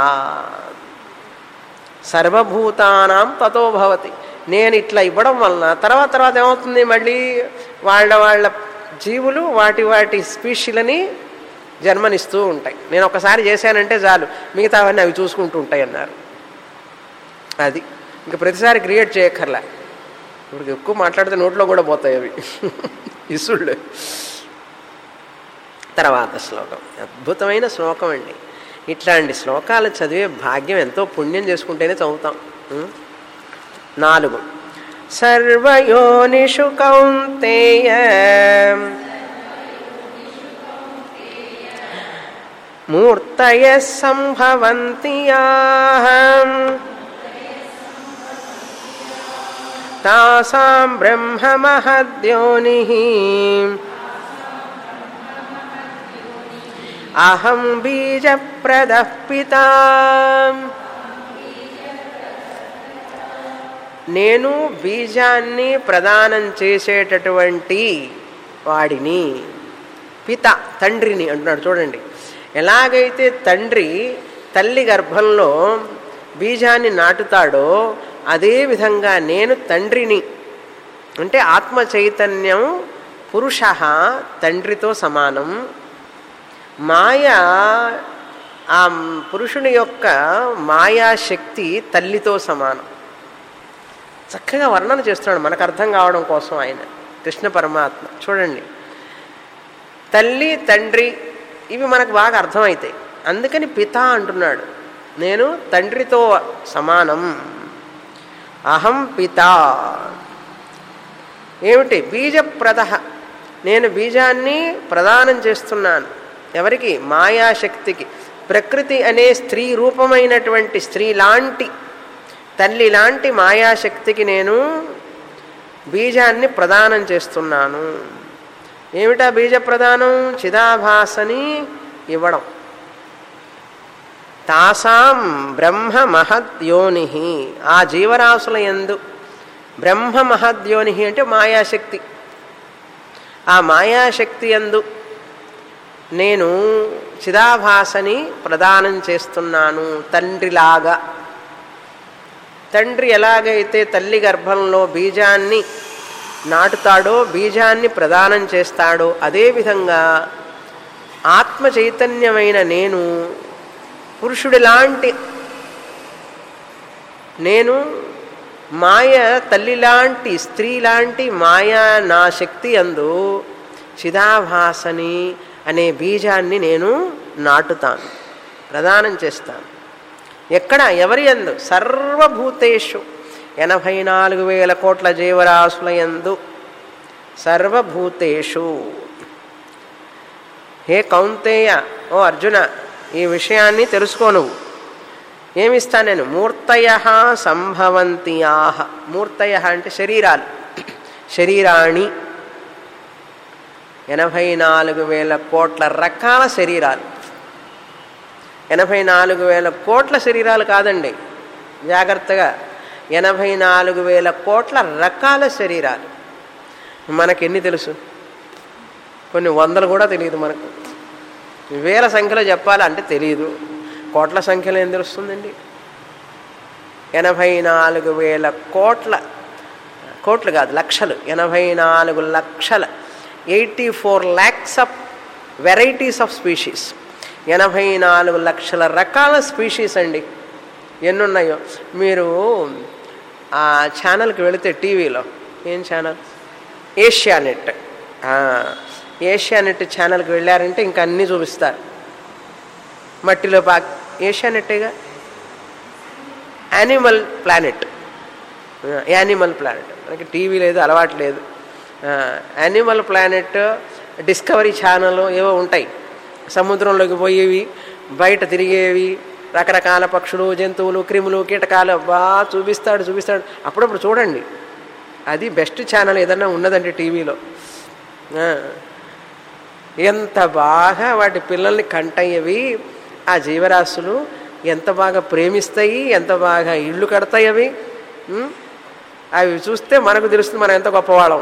సర్వభూతానాం తతో భవతి నేను ఇట్లా ఇవ్వడం వలన తర్వాత తర్వాత ఏమవుతుంది మళ్ళీ వాళ్ళ వాళ్ళ జీవులు వాటి వాటి స్పీషీలని జన్మనిస్తూ ఉంటాయి నేను ఒకసారి చేశానంటే చాలు మిగతావన్నీ అవి చూసుకుంటూ ఉంటాయి అన్నారు అది ఇంకా ప్రతిసారి క్రియేట్ చేయక్కర్లే ఇప్పుడు ఎక్కువ మాట్లాడితే నోట్లో కూడా పోతాయి అవి ఇసుళ్ళు తర్వాత శ్లోకం అద్భుతమైన శ్లోకం అండి ఇట్లాంటి శ్లోకాలు చదివే భాగ్యం ఎంతో పుణ్యం చేసుకుంటేనే చదువుతాం ఉం? నాలుగు సర్వయోనిషు కౌంతేయ మూర్తయ సంభవంతి యాహం తాసాం బ్రహ్మ మహద్యోని అహం బీజప్రద పితా నేను బీజాన్ని ప్రదానం చేసేటటువంటి వాడిని పిత తండ్రిని అంటున్నాడు చూడండి ఎలాగైతే తండ్రి తల్లి గర్భంలో బీజాన్ని నాటుతాడో అదే విధంగా నేను తండ్రిని అంటే ఆత్మ చైతన్యం పురుష తండ్రితో సమానం మాయ ఆ పురుషుని యొక్క మాయాశక్తి తల్లితో సమానం చక్కగా వర్ణన చేస్తున్నాడు మనకు అర్థం కావడం కోసం ఆయన కృష్ణ పరమాత్మ చూడండి తల్లి తండ్రి ఇవి మనకు బాగా అర్థమవుతాయి అందుకని పిత అంటున్నాడు నేను తండ్రితో సమానం అహం పిత ఏమిటి బీజప్రద నేను బీజాన్ని ప్రదానం చేస్తున్నాను ఎవరికి మాయాశక్తికి ప్రకృతి అనే స్త్రీ రూపమైనటువంటి స్త్రీ లాంటి తల్లి లాంటి మాయాశక్తికి నేను బీజాన్ని ప్రదానం చేస్తున్నాను ఏమిటా బీజ ప్రదానం చిదాభాసని ఇవ్వడం తాసాం బ్రహ్మ మహద్యోని ఆ జీవరాశుల ఎందు బ్రహ్మ మహద్యోని అంటే మాయాశక్తి ఆ మాయాశక్తి ఎందు నేను చిదాభాసని ప్రదానం చేస్తున్నాను తండ్రిలాగా తండ్రి ఎలాగైతే తల్లి గర్భంలో బీజాన్ని నాటుతాడో బీజాన్ని ప్రదానం చేస్తాడో అదేవిధంగా ఆత్మ చైతన్యమైన నేను పురుషుడిలాంటి నేను మాయ తల్లిలాంటి స్త్రీలాంటి మాయ నా శక్తి అందు చిదాభాసని అనే బీజాన్ని నేను నాటుతాను ప్రదానం చేస్తాను ఎక్కడ ఎవరి ఎందు సర్వభూతేషు ఎనభై నాలుగు వేల కోట్ల జీవరాశుల ఎందు సర్వభూతేషు హే కౌంతేయ ఓ అర్జున ఈ విషయాన్ని తెలుసుకో నువ్వు ఏమిస్తా నేను మూర్తయ సంభవంతియాహ మూర్తయ అంటే శరీరాలు శరీరాణి ఎనభై నాలుగు వేల కోట్ల రకాల శరీరాలు ఎనభై నాలుగు వేల కోట్ల శరీరాలు కాదండి జాగ్రత్తగా ఎనభై నాలుగు వేల కోట్ల రకాల శరీరాలు మనకి ఎన్ని తెలుసు కొన్ని వందలు కూడా తెలియదు మనకు వేల సంఖ్యలో చెప్పాలంటే తెలియదు కోట్ల సంఖ్యలో ఏం తెలుస్తుందండి ఎనభై నాలుగు వేల కోట్ల కోట్లు కాదు లక్షలు ఎనభై నాలుగు లక్షల eighty four lakhs of varieties of species ఎనభై నాలుగు లక్షల రకాల స్పీషీస్ అండి ఎన్నున్నాయో మీరు ఆ ఛానల్కి వెళితే టీవీలో ఏం ఛానల్ ఏషియానెట్ ఏషియానెట్ ఛానల్కి వెళ్ళారంటే ఇంకా అన్నీ చూపిస్తారు మట్టిలో పా ఏషియానెట్టేగా యానిమల్ ప్లానెట్ యానిమల్ ప్లానెట్ మనకి టీవీ లేదు అలవాటు లేదు యానిమల్ ప్లానెట్ డిస్కవరీ ఛానల్ ఏవో ఉంటాయి సముద్రంలోకి పోయేవి బయట తిరిగేవి రకరకాల పక్షులు జంతువులు క్రిములు కీటకాలు బాగా చూపిస్తాడు చూపిస్తాడు అప్పుడప్పుడు చూడండి అది బెస్ట్ ఛానల్ ఏదన్నా ఉన్నదండి టీవీలో ఎంత బాగా వాటి పిల్లల్ని కంటయ్యవి ఆ జీవరాశులు ఎంత బాగా ప్రేమిస్తాయి ఎంత బాగా ఇళ్ళు కడతాయి అవి అవి చూస్తే మనకు తెలుస్తుంది మనం ఎంత గొప్పవాళ్ళం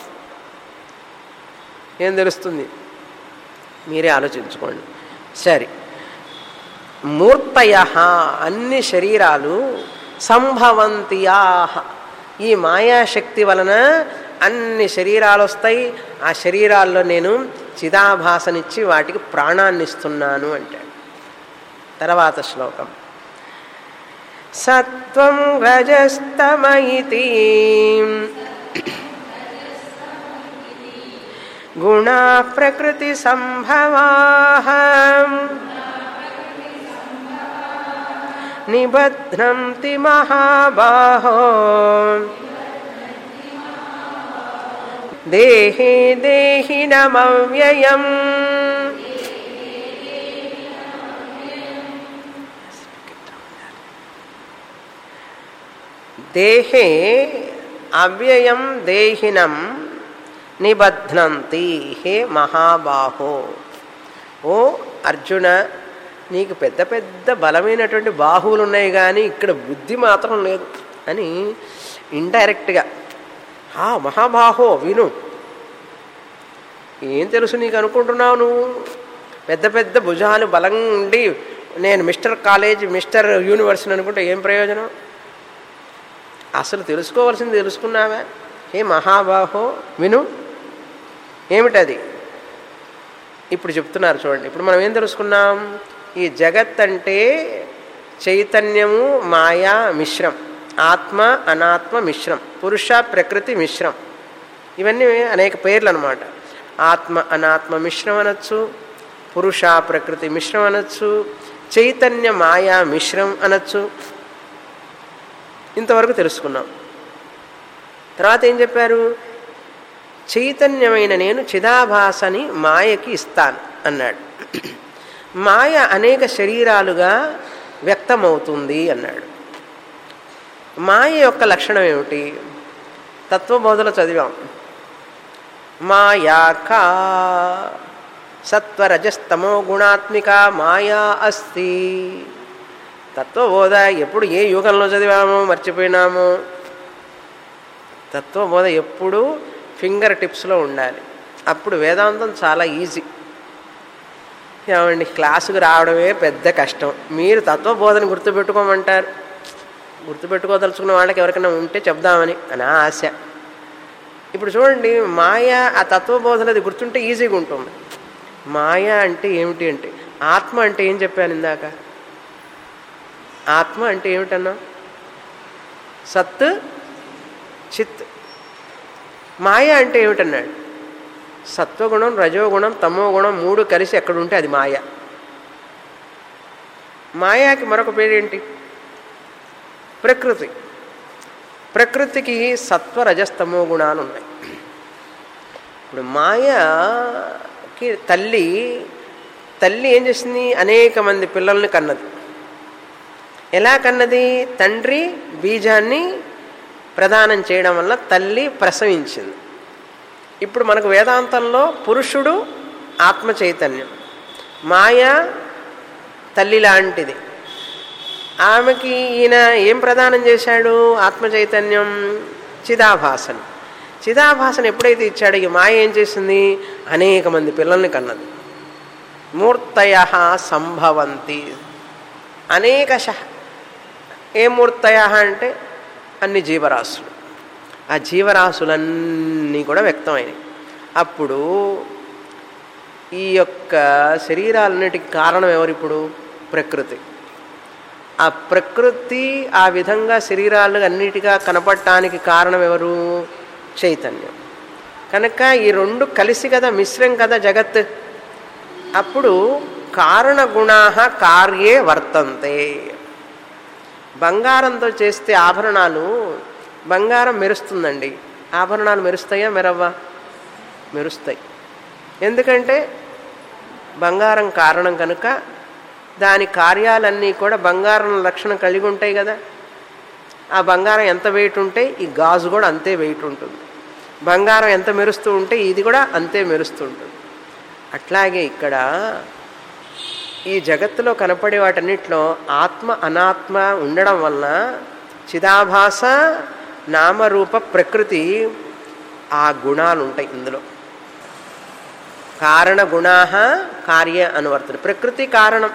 ఏం తెలుస్తుంది మీరే ఆలోచించుకోండి సరే మూర్తయ అన్ని శరీరాలు సంభవంతియా ఈ మాయాశక్తి వలన అన్ని శరీరాలు వస్తాయి ఆ శరీరాల్లో నేను చిదాభాసనిచ్చి వాటికి ప్రాణాన్ని ఇస్తున్నాను అంటాడు తర్వాత శ్లోకం సత్వం రజస్తమయితి గుణా ప్రకృతి సంభవా నిబధ్నంతి మహాబాహో దేహే దేహినమవ్యయం దేహే అవ్యయం దేహినం నిబధ్నంతి హే మహాబాహో ఓ అర్జున నీకు పెద్ద పెద్ద బలమైనటువంటి బాహువులు ఉన్నాయి కానీ ఇక్కడ బుద్ధి మాత్రం లేదు అని ఇండైరెక్ట్గా ఆ మహాబాహో విను ఏం తెలుసు నీకు అనుకుంటున్నావు నువ్వు పెద్ద పెద్ద భుజాలు బలం ఉండి నేను మిస్టర్ కాలేజ్ మిస్టర్ యూనివర్సిటీ అనుకుంటే ఏం ప్రయోజనం అసలు తెలుసుకోవాల్సింది తెలుసుకున్నావా ఏ మహాబాహో విను ఏమిటది ఇప్పుడు చెప్తున్నారు చూడండి ఇప్పుడు మనం ఏం తెలుసుకున్నాం ఈ జగత్ అంటే చైతన్యము మాయా మిశ్రం ఆత్మ అనాత్మ మిశ్రం పురుష ప్రకృతి మిశ్రం ఇవన్నీ అనేక పేర్లు అనమాట ఆత్మ అనాత్మ మిశ్రం అనొచ్చు పురుష ప్రకృతి మిశ్రం అనొచ్చు చైతన్య మాయా మిశ్రం అనొచ్చు ఇంతవరకు తెలుసుకున్నాం తర్వాత ఏం చెప్పారు చైతన్యమైన నేను చిదాభాసని మాయకి ఇస్తాను అన్నాడు మాయ అనేక శరీరాలుగా వ్యక్తమవుతుంది అన్నాడు మాయ యొక్క లక్షణం ఏమిటి తత్వబోధలో చదివాం మాయా కా సత్వరజస్తమో గుణాత్మిక మాయా అస్తి తత్వబోధ ఎప్పుడు ఏ యుగంలో చదివామో మర్చిపోయినాము తత్వబోధ ఎప్పుడు ఫింగర్ టిప్స్లో ఉండాలి అప్పుడు వేదాంతం చాలా ఈజీ ఏమండి క్లాసుకు రావడమే పెద్ద కష్టం మీరు తత్వబోధన గుర్తుపెట్టుకోమంటారు గుర్తుపెట్టుకోదలుచుకున్న వాళ్ళకి ఎవరికైనా ఉంటే చెప్దామని అని ఆశ ఇప్పుడు చూడండి మాయ ఆ తత్వబోధన అది గుర్తుంటే ఈజీగా ఉంటుంది మాయ అంటే ఏమిటి అంటే ఆత్మ అంటే ఏం చెప్పాను ఇందాక ఆత్మ అంటే ఏమిటన్నా సత్ చిత్ మాయ అంటే ఏమిటన్నాడు సత్వగుణం రజోగుణం తమో గుణం మూడు కలిసి ఎక్కడ ఉంటే అది మాయ మాయాకి మరొక పేరేంటి ప్రకృతి ప్రకృతికి సత్వ రజస్తమో గుణాలు ఉన్నాయి ఇప్పుడు మాయకి తల్లి తల్లి ఏం చేసింది అనేక మంది పిల్లల్ని కన్నది ఎలా కన్నది తండ్రి బీజాన్ని ప్రదానం చేయడం వల్ల తల్లి ప్రసవించింది ఇప్పుడు మనకు వేదాంతంలో పురుషుడు ఆత్మ చైతన్యం మాయ తల్లి లాంటిది ఆమెకి ఈయన ఏం ప్రదానం చేశాడు ఆత్మ చైతన్యం చిదాభాసను చిదాభాసన ఎప్పుడైతే ఇచ్చాడో ఈ మాయ ఏం చేసింది అనేక మంది పిల్లల్ని కన్నది మూర్తయ సంభవంతి అనేకశ ఏ మూర్తయ అంటే అన్ని జీవరాశులు ఆ జీవరాశులన్నీ కూడా వ్యక్తమైనవి అప్పుడు ఈ యొక్క శరీరాలన్నిటికి కారణం ఎవరిప్పుడు ప్రకృతి ఆ ప్రకృతి ఆ విధంగా శరీరాలు అన్నిటిగా కనపడటానికి కారణం ఎవరు చైతన్యం కనుక ఈ రెండు కలిసి కదా మిశ్రం కదా జగత్ అప్పుడు కారణగుణా కార్యే వర్తంతే బంగారంతో చేస్తే ఆభరణాలు బంగారం మెరుస్తుందండి ఆభరణాలు మెరుస్తాయా మెరవ్వా మెరుస్తాయి ఎందుకంటే బంగారం కారణం కనుక దాని కార్యాలన్నీ కూడా బంగారం లక్షణం కలిగి ఉంటాయి కదా ఆ బంగారం ఎంత వెయిట్ ఉంటే ఈ గాజు కూడా అంతే వెయిట్ ఉంటుంది బంగారం ఎంత మెరుస్తూ ఉంటే ఇది కూడా అంతే మెరుస్తూ ఉంటుంది అట్లాగే ఇక్కడ ఈ జగత్తులో కనపడే వాటన్నిటిలో ఆత్మ అనాత్మ ఉండడం వలన చిదాభాస నామరూప ప్రకృతి ఆ గుణాలు ఉంటాయి ఇందులో కారణ గుణా కార్య అనువర్తన ప్రకృతి కారణం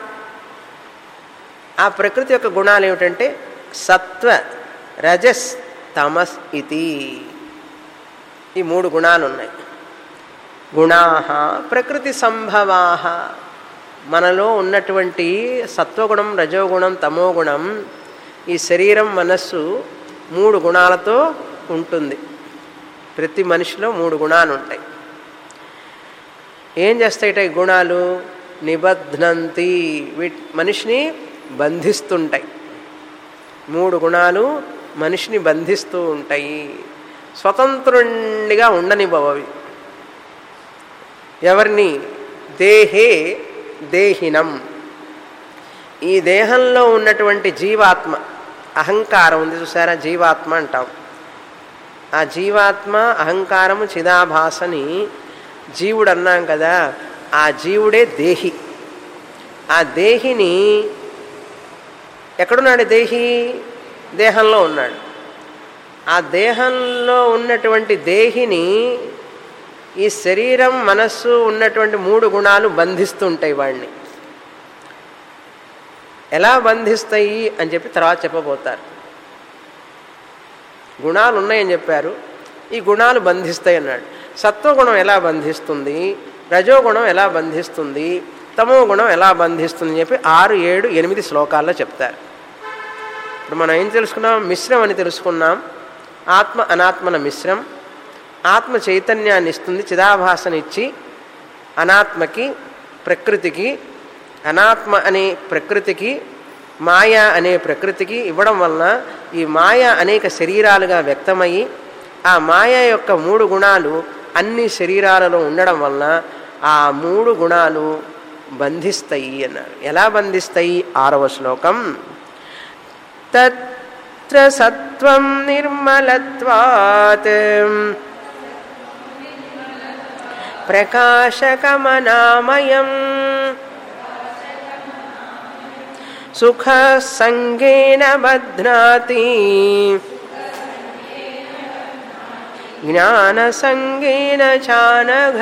ఆ ప్రకృతి యొక్క గుణాలు ఏమిటంటే సత్వ రజస్ తమస్ ఇది ఈ మూడు గుణాలు ఉన్నాయి గుణా ప్రకృతి సంభవా మనలో ఉన్నటువంటి సత్వగుణం రజోగుణం తమోగుణం ఈ శరీరం మనస్సు మూడు గుణాలతో ఉంటుంది ప్రతి మనిషిలో మూడు గుణాలు ఉంటాయి ఏం చేస్తాయిట ఈ గుణాలు నిబధ్నంతి వీటి మనిషిని బంధిస్తుంటాయి మూడు గుణాలు మనిషిని బంధిస్తూ ఉంటాయి స్వతంత్రుండిగా ఉండనివ్వవి ఎవరిని దేహే దేహినం ఈ దేహంలో ఉన్నటువంటి జీవాత్మ అహంకారం ఉంది చూసారా జీవాత్మ అంటాం ఆ జీవాత్మ అహంకారము చిదాభాసని జీవుడు అన్నాం కదా ఆ జీవుడే దేహి ఆ దేహిని ఎక్కడున్నాడు దేహి దేహంలో ఉన్నాడు ఆ దేహంలో ఉన్నటువంటి దేహిని ఈ శరీరం మనస్సు ఉన్నటువంటి మూడు గుణాలు బంధిస్తుంటాయి వాడిని ఎలా బంధిస్తాయి అని చెప్పి తర్వాత చెప్పబోతారు గుణాలు ఉన్నాయని చెప్పారు ఈ గుణాలు బంధిస్తాయి అన్నాడు సత్వగుణం ఎలా బంధిస్తుంది రజోగుణం ఎలా బంధిస్తుంది తమో గుణం ఎలా బంధిస్తుంది అని చెప్పి ఆరు ఏడు ఎనిమిది శ్లోకాల్లో చెప్తారు ఇప్పుడు మనం ఏం తెలుసుకున్నాం మిశ్రం అని తెలుసుకున్నాం ఆత్మ అనాత్మన మిశ్రం ఆత్మ చైతన్యాన్ని ఇస్తుంది చిదాభాసనిచ్చి అనాత్మకి ప్రకృతికి అనాత్మ అనే ప్రకృతికి మాయ అనే ప్రకృతికి ఇవ్వడం వలన ఈ మాయ అనేక శరీరాలుగా వ్యక్తమయ్యి ఆ మాయ యొక్క మూడు గుణాలు అన్ని శరీరాలలో ఉండడం వలన ఆ మూడు గుణాలు బంధిస్తాయి అన్నారు ఎలా బంధిస్తాయి ఆరవ శ్లోకం తత్ర సత్వం నిర్మలత్వాత్ ప్రకాశకమనామయం సుఖ సంగేన బధ్నాతి జ్ఞాన సంగేన చానఘ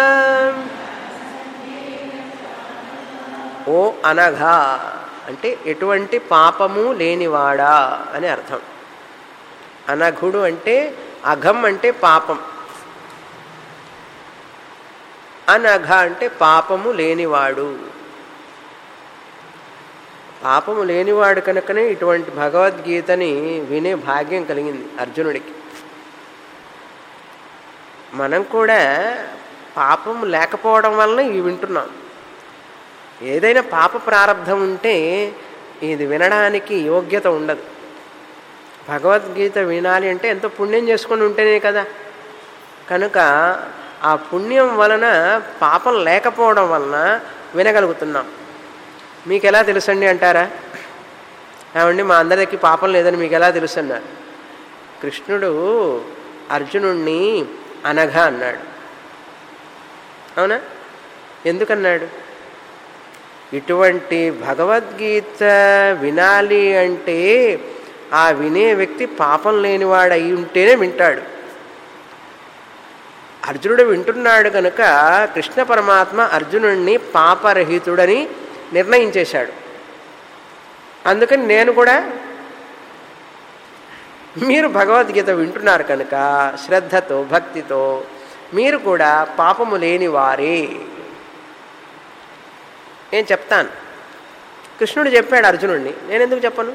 ఓ అనఘ అంటే ఎటువంటి పాపము లేనివాడా అని అర్థం అనఘుడు అంటే అఘం అంటే పాపం అనఘ అంటే పాపము లేనివాడు పాపము లేనివాడు కనుకనే ఇటువంటి భగవద్గీతని వినే భాగ్యం కలిగింది అర్జునుడికి మనం కూడా పాపం లేకపోవడం వలన ఇవి వింటున్నాం ఏదైనా పాప ప్రారంధం ఉంటే ఇది వినడానికి యోగ్యత ఉండదు భగవద్గీత వినాలి అంటే ఎంతో పుణ్యం చేసుకొని ఉంటేనే కదా కనుక ఆ పుణ్యం వలన పాపం లేకపోవడం వలన వినగలుగుతున్నాం మీకు ఎలా తెలుసండి అంటారా ఏమండి మా అందరికి పాపం లేదని మీకు ఎలా తెలుసు అన్నారు కృష్ణుడు అర్జునుణ్ణి అనగా అన్నాడు అవునా ఎందుకన్నాడు ఇటువంటి భగవద్గీత వినాలి అంటే ఆ వినే వ్యక్తి పాపం లేనివాడు అయి ఉంటేనే వింటాడు అర్జునుడు వింటున్నాడు కనుక కృష్ణ పరమాత్మ అర్జునుడిని పాపరహితుడని నిర్ణయించేశాడు అందుకని నేను కూడా మీరు భగవద్గీత వింటున్నారు కనుక శ్రద్ధతో భక్తితో మీరు కూడా పాపము లేని వారే నేను చెప్తాను కృష్ణుడు చెప్పాడు అర్జునుడిని నేను ఎందుకు చెప్పను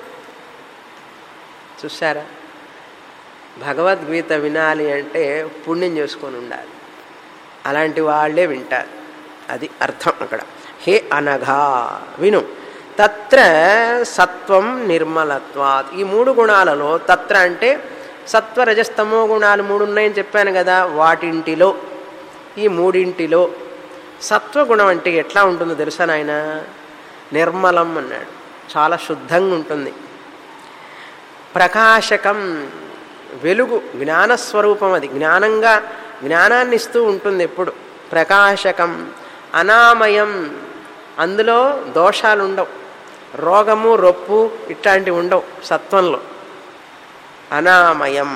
చూసారా భగవద్గీత వినాలి అంటే పుణ్యం చేసుకొని ఉండాలి అలాంటి వాళ్ళే వింటారు అది అర్థం అక్కడ హే అనఘా విను తత్ర సత్వం నిర్మలత్వాత్ ఈ మూడు గుణాలలో తత్ర అంటే సత్వ రజస్తమో గుణాలు మూడు ఉన్నాయని చెప్పాను కదా వాటింటిలో ఈ మూడింటిలో సత్వగుణం అంటే ఎట్లా ఉంటుందో తెలుసా నాయన నిర్మలం అన్నాడు చాలా శుద్ధంగా ఉంటుంది ప్రకాశకం వెలుగు జ్ఞానస్వరూపం అది జ్ఞానంగా జ్ఞానాన్ని ఇస్తూ ఉంటుంది ఎప్పుడు ప్రకాశకం అనామయం అందులో దోషాలు ఉండవు రోగము రొప్పు ఇట్లాంటివి ఉండవు సత్వంలో అనామయం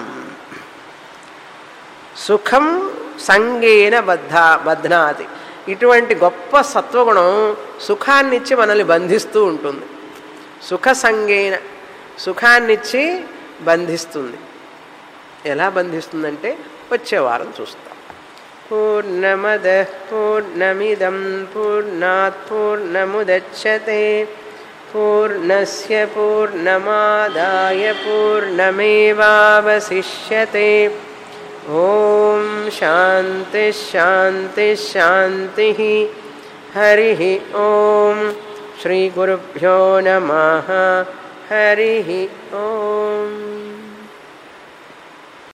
సుఖం సంగేన బద్ధ బధ్నాతి ఇటువంటి గొప్ప సత్వగుణం సుఖాన్నిచ్చి మనల్ని బంధిస్తూ ఉంటుంది సుఖ సంగేన సుఖాన్నిచ్చి బంధిస్తుంది ఎలా బంధిస్తుందంటే వచ్చే వారం చూస్తాం పూర్ణమద పూర్ణమిదం పూర్ణాత్ పూర్ణముదచ్చతే పూర్ణస్య పూర్ణమాదాయ పూర్ణమేవావశిష్యతే ఓం శాంతి శాంతి శాంతి హరి ఓం శ్రీ గురుభ్యో నమ హరి ఓం